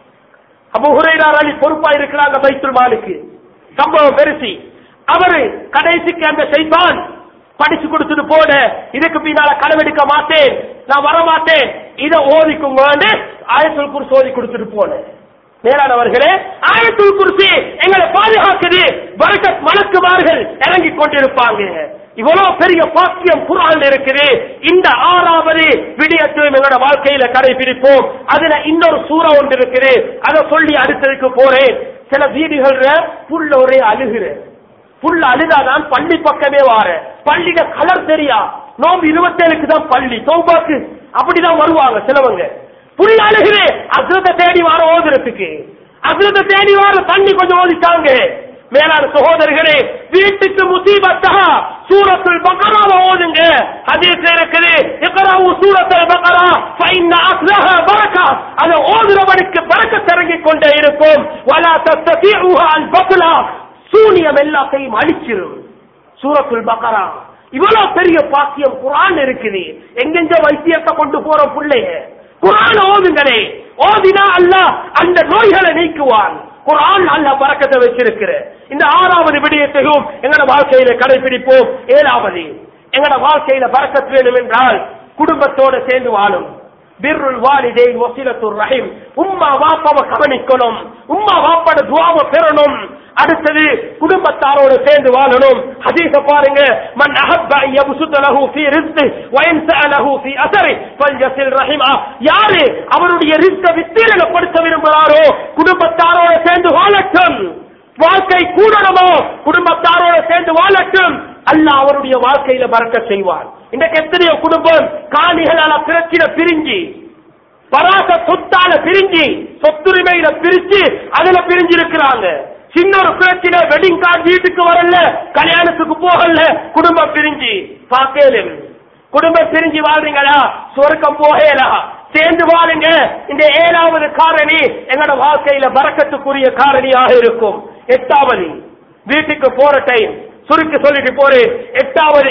அபு ஹுரைரார் அலி பொறுப்பா இருக்கிறாங்க பைத்துல் மாலுக்கு சம்பவம் பெருசி அவரு கடைசிக்கு அந்த செய்தான் படிச்சு கொடுத்துட்டு போன இதுக்கு பின்னால களவெடுக்க மாட்டேன் நான் வர மாட்டேன் இதை ஓதிக்குங்க ஆயத்துல் குர்சி ஓதி கொடுத்துட்டு போனேன் மேலானவர்களே ஆயத்துல் குர்சி எங்களை பாதுகாக்குது பரக்கத் மலக்குமார்கள் இறங்கி கொண்டிருப்பாங்க இவ்வளவு பெரிய பாக்கியம் குரான் இருக்குது இந்த ஆறாவது விடயத்தையும் எங்களோட வாழ்க்கையில கடைபிடிப்போம் அதுல இன்னொரு சூறா ஒன்று இருக்குது அதை சொல்லி அடுத்ததுக்கு போறேன் சில வீடுகள்ல புள்ள ஒரே அழுகுறேன் புள்ள அழுதாதான் பள்ளி பக்கமே வார பள்ளியில கலர் தெரியா நோம்பு இருபத்தேழுக்கு தான் பள்ளி தௌபாக்கு அப்படிதான் வருவாங்க சிலவங்க புள்ள அழுகுது அசுரத்தை தேடி வார ஓதுறதுக்கு அசுரத்தை தேடி வார தண்ணி கொஞ்சம் ஓதிட்டாங்க மேலான சகோதரர்களே வீட்டுக்கு முசீபத்தா சூரத்துல் பக்கராவை ஓதுங்க ஹதீஸ்ல இருக்குது இக்ராவு சூரத்துல் பக்கரா ஃபைன்ன அஸ்லஹா பரக்கா அதை ஓதுறவனுக்கு பரக்கத் இறங்கிக் கொண்டே இருக்கும் வலா தஸ்தீஉஹா அல் பக்லா சூனியம் எல்லாத்தையும் அழிச்சிரும் சூரத்துல் பக்கரா இவ்வளவு பெரிய பாக்கியம் குரான் இருக்குது எங்கெங்க வைத்தியத்தை கொண்டு போற பிள்ளைய குரான் ஓதுங்களே ஓதினா அல்லாஹ் அந்த நோய்களை நீக்குவான் குரான் அல்லாஹ் பறக்கத்தை வச்சிருக்கிற இந்த ஆறாவது விடயத்தையும் எங்களோட வாழ்க்கையில கடைபிடிப்போம் ஏழாவது எங்களோட வாழ்க்கையில பறக்கத் வேணும் என்றால் குடும்பத்தோட சேர்ந்து வாழும் பிர்ருல் வாலிதைன் வசிலத்துர் ரஹீம் உம்மா வாப்பாவை கவனிக்கணும் உம்மா வாப்பாட துவாவை பெறணும் அடுத்தது குடும்பத்தாரோட சேர்ந்து வாழணும் ஹதீஸ பாருங்க மன் அஹப்ப யப்சுத லஹு ஃபீ ரிஸ்கி வ யன்ஸா லஹு ஃபீ அஸரி ஃபல்யஸில் ரஹிமா யாரு அவருடைய ரிஸ்க விஸ்தீரணப்படுத்த விரும்புகிறாரோ குடும்பத்தாரோட சேர்ந்து வாழட்டும் வாழ்க்கை கூடணுமோ குடும்பத்தாரோட சேர்ந்து வாழட்டும் அல்லாஹ் அவருடைய வாழ்க்கையில பறக்க செய்வார் இன்றைக்கு எத்தனையோ குடும்பம் காணிகளால பிரச்சனை பிரிஞ்சு பராச சொத்தால பிரிஞ்சு சொத்துரிமையில பிரிச்சு அதுல பிரிஞ்சு இருக்கிறாங்க சின்ன ஒரு பிரச்சனை வெட்டிங் கார்டு வீட்டுக்கு வரல கல்யாணத்துக்கு போகல குடும்பம் பிரிஞ்சு பாக்கேலும் குடும்பம் பிரிஞ்சு வாழ்றீங்களா சொர்க்கம் போகலா சேர்ந்து வாழுங்க இந்த ஏழாவது காரணி எங்களோட வாழ்க்கையில பறக்கத்துக்குரிய காரணியாக இருக்கும் எட்டாவது வீட்டுக்கு போற டைம் சுருக்கி சொல்லிட்டு போறேன் எட்டாவது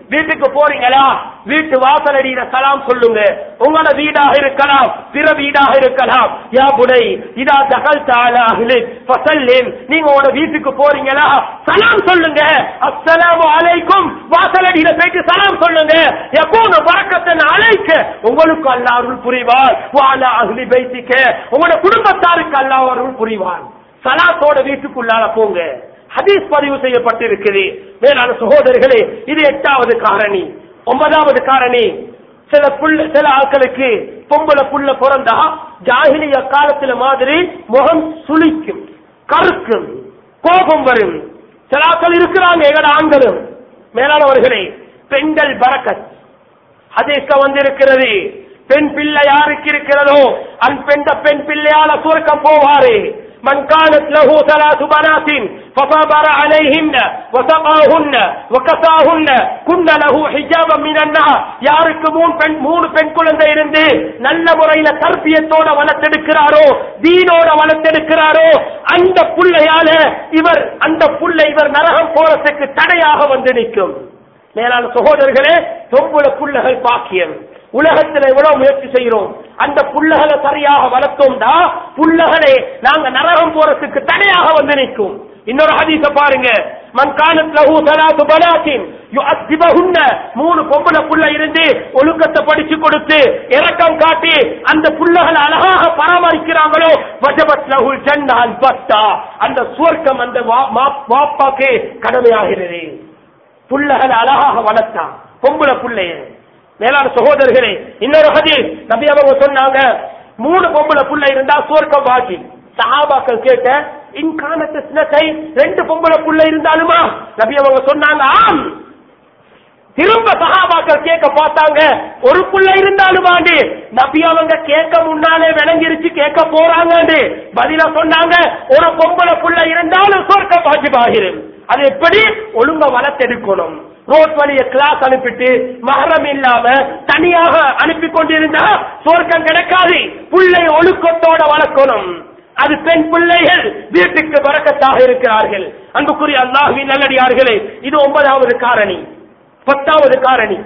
வீட்டுக்கு போறீங்களா வீட்டு வாசலடியில சலாம் சொல்லுங்க உங்களோட வீடாக இருக்கலாம் பிற வீடாக இருக்கலாம் யா புனை இதா தகல் தாலாஹிலே ஃபசல்லின் நீங்க உங்களோட வீட்டுக்கு போறீங்களா சலாம் சொல்லுங்க அஸ்ஸலாமு அலைக்கும் வாசலடியில போயிட்டு சலாம் சொல்லுங்க யகூனு பரக்கத்தன் அலைக்க உங்களுக்கு அல்லாஹ் அருள் புரிவார் வாலா அஹ்லி பைத்திக்க உங்களோட குடும்பத்தாருக்கு அல்லாஹ் அருள் புரிவார் சலாத்தோட வீட்டுக்குள்ளால போங்க ஹதீஸ் பதிவு செய்யப்பட்டிருக்குது மேலான சகோதரர்களே இது எட்டாவது காரணி ஒன்பதாவது காரணி சில புள்ள சில ஆட்களுக்கு பொம்பளை புள்ள பிறந்தா ஜாகிலிய காலத்துல மாதிரி முகம் சுளிக்கும் கருக்கும் கோபம் வரும் சில ஆட்கள் இருக்கிறாங்க எங்கட ஆண்களும் மேலானவர்களே பெண்கள் பரக்கத் ஹதீஸ்ல வந்திருக்கிறது பெண் பிள்ளை யாருக்கு இருக்கிறதோ அந்த பெண்ட பெண் பிள்ளையால சுருக்கம் போவாரு من كانت له ثلاث بنات فصبر عليهن وسقاهن وكساهن كن له حجابا من النار யாருக்கு மூணு பெண் மூணு பெண் குழந்தை இருந்து நல்ல முறையில தர்பியத்தோட வளர்த்தெடுக்கிறாரோ தீனோட வளர்த்தெடுக்கிறாரோ அந்த புள்ளையால இவர் அந்த புள்ளை இவர் நரகம் போறதுக்கு தடையாக வந்து நிற்கும் மேலான சகோதரர்களே தொம்புல புள்ளகள் பாக்கியம் உலகத்தில் எவ்வளவு முயற்சி செய்கிறோம் அந்த புள்ளகளை சரியாக வளர்த்தோம்டா புள்ளகளை நாங்க நரகம் போறதுக்கு தடையாக வந்து நிற்கும் இன்னொரு ஹதீஸ பாருங்க மன் கானத் லஹு ஸலாத்து பனாத்தின் யுஅத்திபஹுன்ன மூணு பொம்பளை புள்ள இருந்து ஒழுக்கத்தை படிச்சு கொடுத்து இரக்கம் காட்டி அந்த புள்ளகளை அழகாக பராமரிக்கிறாங்களோ வஜபத் லஹுல் ஜன்னான் பத்தா அந்த சுவர்க்கம் அந்த வா- மா- வாப்பாக்கு கடமையாகிறது புள்ளகளை அழகாக வளர்த்தான் பொம்பளை புள்ளைய மேலான சகோதரர்களே இன்னொரு ஹதீஸ் நபி அவங்க சொன்னாங்க மூணு பொம்பளை புள்ள இருந்தா சுவர்க்கம் வாஜி சஹாபாக்கள் கேட்ட இன்கானத்து சினத்தை ரெண்டு பொம்பளை புள்ள இருந்தாலுமா நபி அவங்க சொன்னாங்க ஆம் திரும்ப சஹாபாக்கள் கேட்க பார்த்தாங்க ஒரு புள்ள இருந்தாலும் ஆண்டு நபி அவங்க கேட்க முன்னாலே விளங்கிருச்சு கேட்க போறாங்க பதிலா சொன்னாங்க ஒரு பொம்பளை புள்ள இருந்தாலும் சொர்க்க பாஜிபாகிறது அது எப்படி ஒழுங்க வளர்த்தெடுக்கணும் ரோட் வழிய கிளாஸ் அனுப்பிட்டு மகரம் இல்லாம தனியாக அனுப்பி கொண்டிருந்தா சொர்க்கம் கிடைக்காது புள்ளை ஒழுக்கத்தோட வளர்க்கணும் அது பெண் பிள்ளைகள் வீட்டுக்கு வரக்கத்தாக இருக்கிறார்கள் அன்புக்குரிய அல்லாஹுவின் நல்லடியார்களே இது ஒன்பதாவது காரணி பத்தாவது காரணி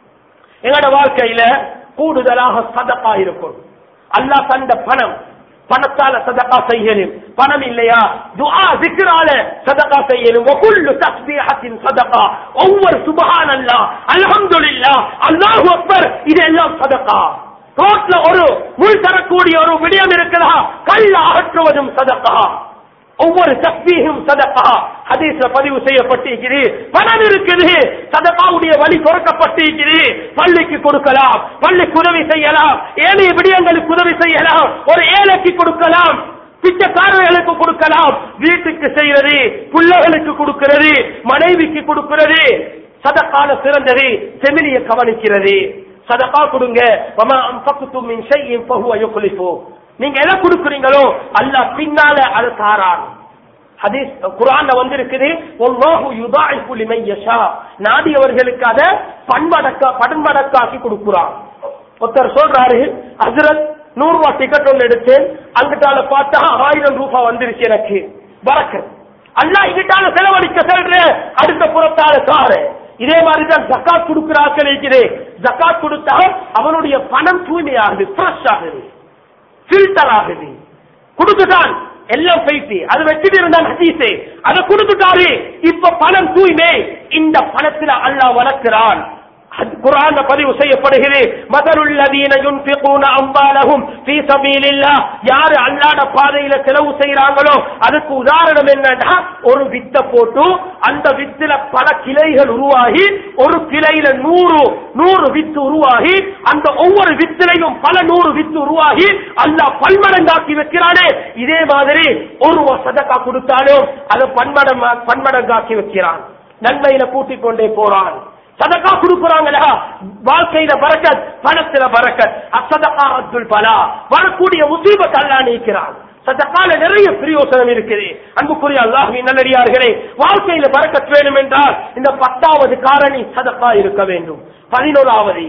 எங்களோட வாழ்க்கையில கூடுதலாக சதக்கா இருக்கும் அல்லாஹ் தந்த பணம் பணத்தால சதக்கா செய்யணும் பணம் இல்லையா துஆ zikரால சதக்கா செய்யணும் வகுல்லு தஸ்பீஹத்தின் சதக்கா ஒவ்வொரு சுபஹானல்லாஹ் அல்ஹம்துலில்லாஹ் அல்லாஹு அக்பர் இதெல்லாம் சதக்கா ரோட்ல ஒரு முள் தரக்கூடிய ஒரு விடயம் இருக்கிறதா கல்ல அகற்றுவதும் சதக்கா ஒவ்வொரு தஸ்பீகும் சதகா ஹதீஸ்ல பதிவு செய்யப்பட்டிருக்கிறது பணம் இருக்குது சதகாவுடைய வழி துறக்கப்பட்டிருக்கிறது பள்ளிக்கு கொடுக்கலாம் பள்ளிக்கு உதவி செய்யலாம் ஏழைய விடயங்களுக்கு உதவி செய்யலாம் ஒரு ஏழைக்கு கொடுக்கலாம் பிச்சைக்காரர்களுக்கு கொடுக்கலாம் வீட்டுக்கு செய்யறது பிள்ளைகளுக்கு கொடுக்கிறது மனைவிக்கு கொடுக்கிறது சதக்கால சிறந்தது செமிலிய கவனிக்கிறது சதகா கொடுங்க வமா அன்ஃபக்தும் மின் ஷைஇன் ஃபஹுவ யுக்லிஃபு நீங்க எதை கொடுக்குறீங்களோ அல்லாஹ் பின்னால அதை தாரான் ஹதீஸ் குர்ஆன்ல வந்திருக்குது வல்லாஹு யுதாஇஃபு லிமன் யஷா நாடியவர்களுக்கு அதை பன்மடக்கா பன்மடக்காக்கி கொடுக்குறான் ஒருத்தர் சொல்றாரு ஹஜ்ரத் நூறு ரூபாய் டிக்கெட் ஒன்று எடுத்தேன் அங்கிட்டால பார்த்தா ஆயிரம் ரூபாய் வந்துருச்சு எனக்கு வரக்கத் அல்லாஹ் இங்கிட்டால செலவழிக்க சொல்றேன் அடுத்த புறத்தால தாரு இதே மாதிரிதான் ஜக்காத் கொடுக்கிற ஆட்கள் இருக்குது ஜக்காத் கொடுத்தா அவனுடைய பணம் தூய்மையாகுது ஃப்ரெஷ் ஆகுது ஃபில்டர் ஆகுது கொடுத்துட்டான் எல்லாம் போயிட்டு அது வச்சுட்டு இருந்தான் ஹதீஸே அதை கொடுத்துட்டாரு இப்ப பணம் தூய்மை இந்த பணத்துல அல்லாஹ் வளர்க்கிறான் குரான் பதிவு செய்யப்படுகிறது மதருள்ளதீன யுன்ஃபிகூன அம்பாலஹும் ஃபீ சபீலில்லாஹ் யார் அல்லாஹ்ட பாதையில செலவு செய்றாங்களோ அதுக்கு உதாரணம் என்னன்னா ஒரு வித்த போட்டு அந்த வித்துல பல கிளைகள் உருவாகி ஒரு கிளையில நூறு நூறு வித்து உருவாகி அந்த ஒவ்வொரு வித்திலையும் பல நூறு வித்து உருவாகி அல்லாஹ் பன்மடங்காக்கி வைக்கிறானே இதே மாதிரி ஒரு சதக்கா கொடுத்தாலும் அதை பன்மடம் பன்மடங்காக்கி வைக்கிறான் நன்மையில கூட்டிக் கொண்டே போறான் சதக்கா கொடுக்குறாங்களா வாழ்க்கையில பறக்கத் பணத்துல பறக்கத் அசதகா அப்துல் பலா வரக்கூடிய முசீபத் அல்லா நீக்கிறான் சதக்கால நிறைய பிரயோசனம் இருக்குது அன்புக்குரிய அல்லாஹின் நல்லடியார்களே வாழ்க்கையில பறக்கத் வேணும் என்றால் இந்த பத்தாவது காரணி சதக்கா இருக்க வேண்டும் பதினோராவது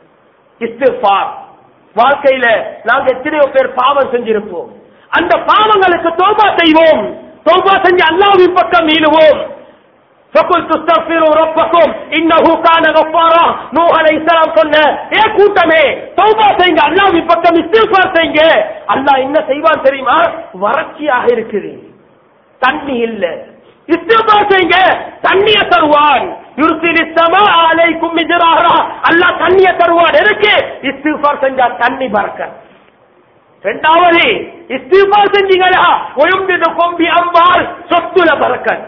இஸ்திஃபார் வாழ்க்கையில நாங்க எத்தனையோ பேர் பாவம் செஞ்சிருப்போம் அந்த பாவங்களுக்கு தோபா செய்வோம் தோபா செஞ்சு அல்லாவின் பக்கம் மீளுவோம் فَقُلْتُ اسْتَغْفِرُوا رَبَّكُمْ إِنَّهُ كَانَ غَفَّارًا நூஹ் அலைஹிஸ்ஸலாம் சொன்ன ஏ கூட்டமே தௌபா செய்யுங்க அல்லாஹ்வின் பக்கம் இஸ்திக்பார் செய்யுங்க அல்லாஹ் என்ன செய்வான் தெரியுமா வறட்சியாக இருக்குது தண்ணி இல்ல இஸ்திக்பார் செய்யுங்க தண்ணிய தருவான் யுர்சிலி ஸமா அலைக்கும் மிஜ்ராரா அல்லாஹ் தண்ணிய தருவான் இருக்கு இஸ்திக்பார் செஞ்சா தண்ணி பறக்கத் ரெண்டாவது இஸ்திஃபார் செஞ்சீங்களா ஒயம்பிது கொம்பி அம்பால் சொத்துல பறக்கத்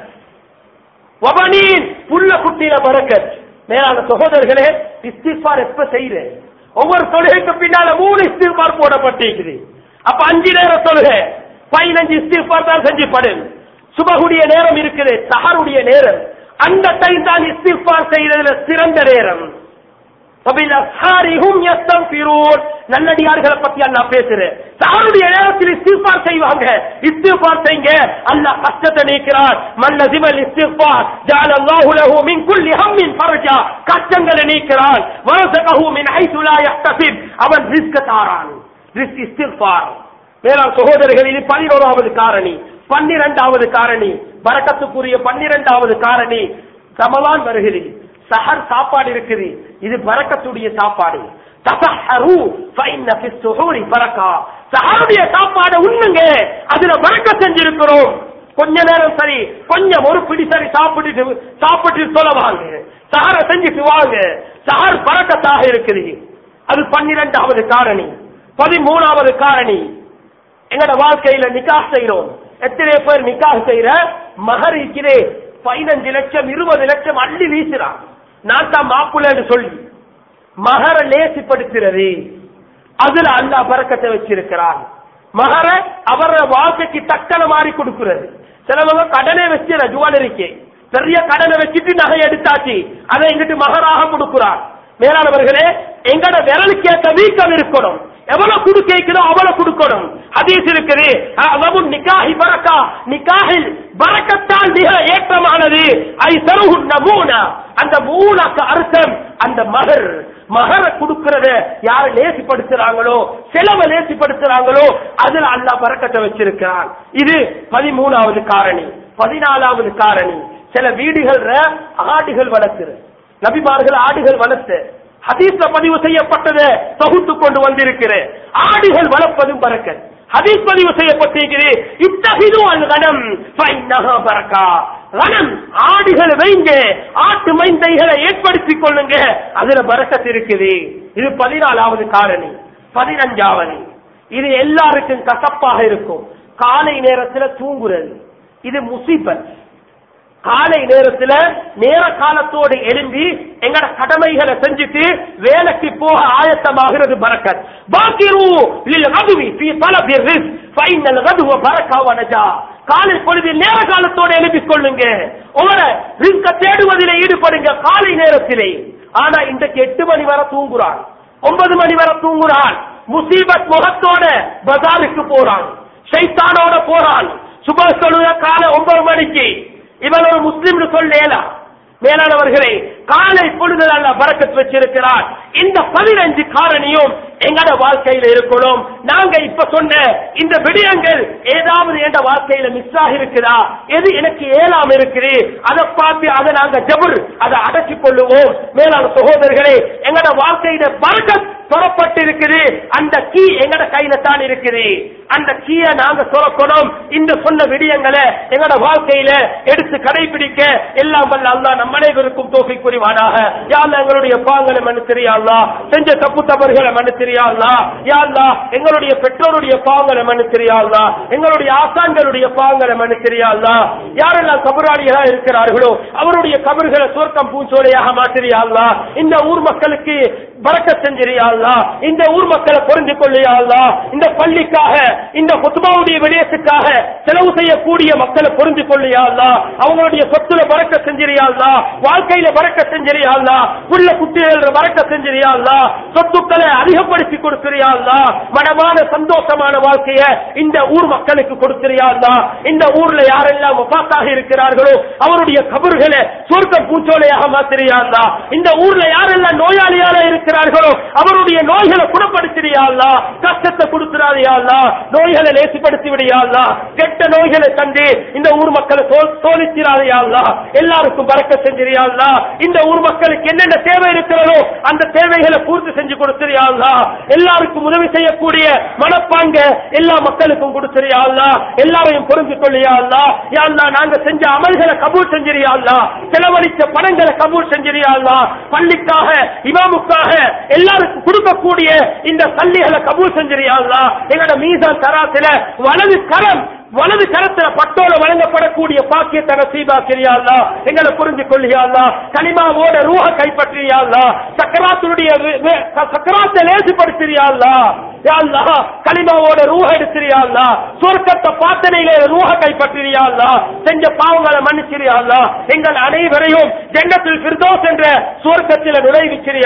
வபனீன் புள்ள குட்டியில பறக்கத் மேலான சகோதரர்களே இஸ்திஃபார் எப்ப செய்யற ஒவ்வொரு தொழுகைக்கு பின்னால மூணு இஸ்திஃபார் போடப்பட்டிருக்குது அப்ப அஞ்சு நேரம் தொழுகை பதினஞ்சு இஸ்திஃபார் தான் செஞ்சு படு சுபகுடைய நேரம் இருக்குது சஹருடைய நேரம் அந்த டைம் தான் இஸ்திஃபார் செய்யறதுல சிறந்த நேரம் وبالأسحارهم يستغفرون நல்லடியார்களை பத்தி அல்லாஹ் பேசுறேன் சாருடைய நேரத்தில் இஸ்திஃபார் செய்வாங்க இஸ்திஃபார் செய்யுங்க அல்லாஹ் கஷ்டத்தை நீக்கிறார் மல்லதிமல் இஸ்திஃபார் ஜஅல அல்லாஹு லஹு மின் குல்லி ஹம்மின் ஃபர்ஜா கஷ்டங்களை நீக்கிறான் வரஸகஹு மின் ஹைது லா யஹ்தசிப் அவன் ரிஸ்க் தாரான் ரிஸ்க் இஸ்திஃபார் வேளாண் சகோதரர்கள் இது பதினோராவது காரணி பன்னிரண்டாவது காரணி பரக்கத்துக்குரிய பன்னிரண்டாவது காரணி ரமலான் வருகிறது சஹர் சாப்பாடு இருக்குது இது பரக்கத்துடைய சாப்பாடு தசஹரு ஃபைன்ன ஃபி சுஹூரி பரக்கா சஹருடைய சாப்பாடு உண்ணுங்க அதுல பரக்க செஞ்சிருக்கிறோம் கொஞ்ச நேரம் சரி கொஞ்சம் ஒரு பிடி சரி சாப்பிட்டுட்டு சாப்பிட்டு சொல்லுவாங்க சஹர செஞ்சுட்டு வாங்க சஹர் பரக்கத்தாக இருக்குது அது பன்னிரெண்டாவது காரணி பதிமூணாவது காரணி எங்கட வாழ்க்கையில நிக்காஹ் செய்யறோம் எத்தனை பேர் நிக்காஹ் செய்யற மகர் இருக்கிறே பதினஞ்சு லட்சம் இருபது லட்சம் அள்ளி வீசுறான் நான் தான் மாப்பிள்ளைன்னு சொல்லி மகர லேசிப்படுத்துறது அதுல அல்லா பறக்கத்தை வச்சிருக்கிறான் மகர அவர வாழ்க்கைக்கு தக்கன மாறி கொடுக்கிறது சிலவங்க கடனை வச்சு ஜுவலரிக்கு பெரிய கடனை வச்சுட்டு நகை எடுத்தாச்சு அதை எங்கிட்டு மகராக கொடுக்கிறான் மேலானவர்களே எங்கட விரலுக்கு ஏற்ற வீக்கம் இருக்கணும் எவ்வளவு குடுக்கோ அவ்வளவு கொடுக்கணும் ஹதீஸ் இருக்குது அவன் நிக்காஹி பரக்கா நிக்காஹில் பரக்கத்தால் மிக ஏற்றமானது ஐ சருகு நபூனா அந்த மூணாக்கு அர்த்தம் அந்த மகர் மகர கொடுக்கறத யாரு லேசிப்படுத்துறாங்களோ செலவை லேசிப்படுத்துறாங்களோ அதுல அல்லாஹ் பறக்கத்தை வச்சிருக்கிறான் இது பதிமூணாவது காரணி பதினாலாவது காரணி சில வீடுகள்ல ஆடுகள் வளர்த்துரு நபிமார்கள் ஆடுகள் வளர்த்து ஹதீஸ்ல பதிவு செய்யப்பட்டதை தொகுத்து கொண்டு வந்திருக்கிறேன் ஆடுகள் வளர்ப்பதும் பறக்க ஹதீஸ் பதிவு செய்யப்பட்டிருக்கிறது இத்தகிது அல் கணம் பறக்கா கணம் ஆடுகள் வைங்க ஆட்டு மைந்தைகளை ஏற்படுத்திக் கொள்ளுங்க அதுல பறக்கத்து இருக்குது இது பதினாலாவது காரணி பதினஞ்சாவது இது எல்லாருக்கும் கசப்பாக இருக்கும் காலை நேரத்துல தூங்குறது இது முசீபத் காலை நேரத்துல நேர காலத்தோடு எழும்பி எங்கட கடமைகளை செஞ்சுட்டு வேலைக்கு போக ஆயத்தமாகிறது பரக்கத் பாக்கிரு லில் கதுவி ஃபீ தலபி ரிஸ்க் ஃபைனல் கதுவ பரக்கா வனஜா காலை பொழுதில் நேர காலத்தோடு எழுப்பிக் கொள்ளுங்க உங்களை ரிஸ்க தேடுவதிலே ஈடுபடுங்க காலை நேரத்திலே ஆனா இன்றைக்கு எட்டு மணி வரை தூங்குறான் ஒன்பது மணி வரை தூங்குறான் முசீபத் முகத்தோட பஜாருக்கு போறான் ஷைத்தானோட போறான் சுப சொல்லுங்க காலை ஒன்பது மணிக்கு இவன் ஒரு முஸ்லிம் சொல்லலாம் மேலானவர்களே காலை பொழுது அல்ல பறக்கத் வச்சிருக்கிறார் இந்த பதினஞ்சு காரணியும் எங்கட வாழ்க்கையில இருக்கணும் நாங்க இப்ப சொன்ன இந்த விடயங்கள் ஏதாவது எந்த வாழ்க்கையில மிஸ் ஆகிருக்குதா எது எனக்கு ஏலாம் இருக்குது அதை பார்த்து அதை நாங்க ஜபுர் அதை அடக்கிக் கொள்ளுவோம் மேலான சகோதரர்களே எங்கட வாழ்க்கையில பறக்கத் தொடப்பட்டு இருக்குது அந்த கீ எங்கட கையில தான் இருக்குது அந்த கீய நாங்க துறக்கணும் இந்த சொன்ன விடயங்களை எங்கட வாழ்க்கையில எடுத்து கடைபிடிக்க எல்லாம் வல்ல அல்லா நம் அனைவருக்கும் தோஃபி புரிவானாக யாழ்லா எங்களுடைய பாங்களை மன்னித்திரியாள்லா செஞ்ச தப்பு தவறுகளை மன்னித்திரியாள்லா யாழ்லா எங்களுடைய பெற்றோருடைய பாவங்களை மன்னித்திரியாள்லா எங்களுடைய ஆசான்களுடைய பாவங்களை மன்னித்திரியாள்லா யாரெல்லாம் கபராளிகளா இருக்கிறார்களோ அவருடைய கபர்களை சுவர்க்கம் பூஞ்சோலையாக மாற்றியாள்லா இந்த ஊர் மக்களுக்கு பறக்க செஞ்சிரியாள்லா இந்த ஊர் மக்களை புரிந்து கொள்ளியாள்லா இந்த பள்ளிக்காக இந்த குத்துபாவுடைய விடயத்துக்காக செலவு செய்யக்கூடிய மக்களை புரிந்து கொள்ளியாள்லா அவங்களுடைய சொத்துல பறக்க செஞ்சிரியாள்லா வாழ்க்கையில பறக்க செஞ்சிரியாள்லா புள்ள குட்டிகள் பறக்க செஞ்சிரியாள்லா சொத்துக்களை அதிகப்படுத்தி கொடுக்கிறியாள்லா மனமான சந்தோஷமான வாழ்க்கைய இந்த ஊர் மக்களுக்கு கொடுக்கிறியாள்லா இந்த ஊர்ல யாரெல்லாம் வபாத்தாக இருக்கிறார்களோ அவருடைய கபர்களை சொர்க்கம் பூச்சோலையாக மாத்திரியாள்லா இந்த ஊர்ல யாரெல்லாம் நோயாளியாக இருக்கிறார்களோ அவருடைய நோய்களை குணப்படுத்திறியாள்லா கஷ்டத்தை கொடுக்கிறாரியாள்லா நோய்களை லேசிப்படுத்தி விடியா அல்லா கெட்ட நோய்களை தந்து இந்த ஊர் மக்களை சோதிச்சிராதையா அல்லா எல்லாருக்கும் பறக்க செஞ்சிரியா அல்லா இந்த ஊர் மக்களுக்கு என்னென்ன தேவை இருக்கிறதோ அந்த தேவைகளை பூர்த்தி செஞ்சு கொடுத்துறியா அல்லா எல்லாருக்கும் உதவி செய்யக்கூடிய மனப்பாங்க எல்லா மக்களுக்கும் கொடுத்துறியா அல்லா எல்லாரையும் புரிஞ்சு கொள்ளியா அல்லா யா அல்லா நாங்க செஞ்ச அமல்களை கபூல் செஞ்சிரியா அல்லா செலவழிச்ச பணங்களை கபூல் செஞ்சிரியா அல்லா பள்ளிக்காக இமாமுக்காக எல்லாருக்கும் கொடுக்கக்கூடிய இந்த சல்லிகளை கபூல் செஞ்சிரியா அல்லா எங்களோட மீசான் தராசில வலது கரம் வலது கரத்துல பட்டோல வழங்கப்படக்கூடிய பாக்கியத்தை நசீபாக்கிறியா அல்லா எங்களை புரிஞ்சு கொள்ளியா அல்லா கனிமாவோட ரூஹ கைப்பற்றியா அல்லா சக்கராத்துடைய வே- வே- சக்கராத்தை லேசுபடுத்தியா அல்லா யா அல்லா கலிமாவோட ரூஹ எடுத்திரியா அல்லா சொர்க்கத்தை பாத்தனையில ரூஹ கைப்பற்றியா அல்லா செஞ்ச பாவங்களை மன்னிச்சிரியா அல்லா எங்கள் அனைவரையும் ஜன்னத்தில் ஃபிர்தௌஸ் என்ற சுவர்க்கத்தில் நுழைவிச்சிரியா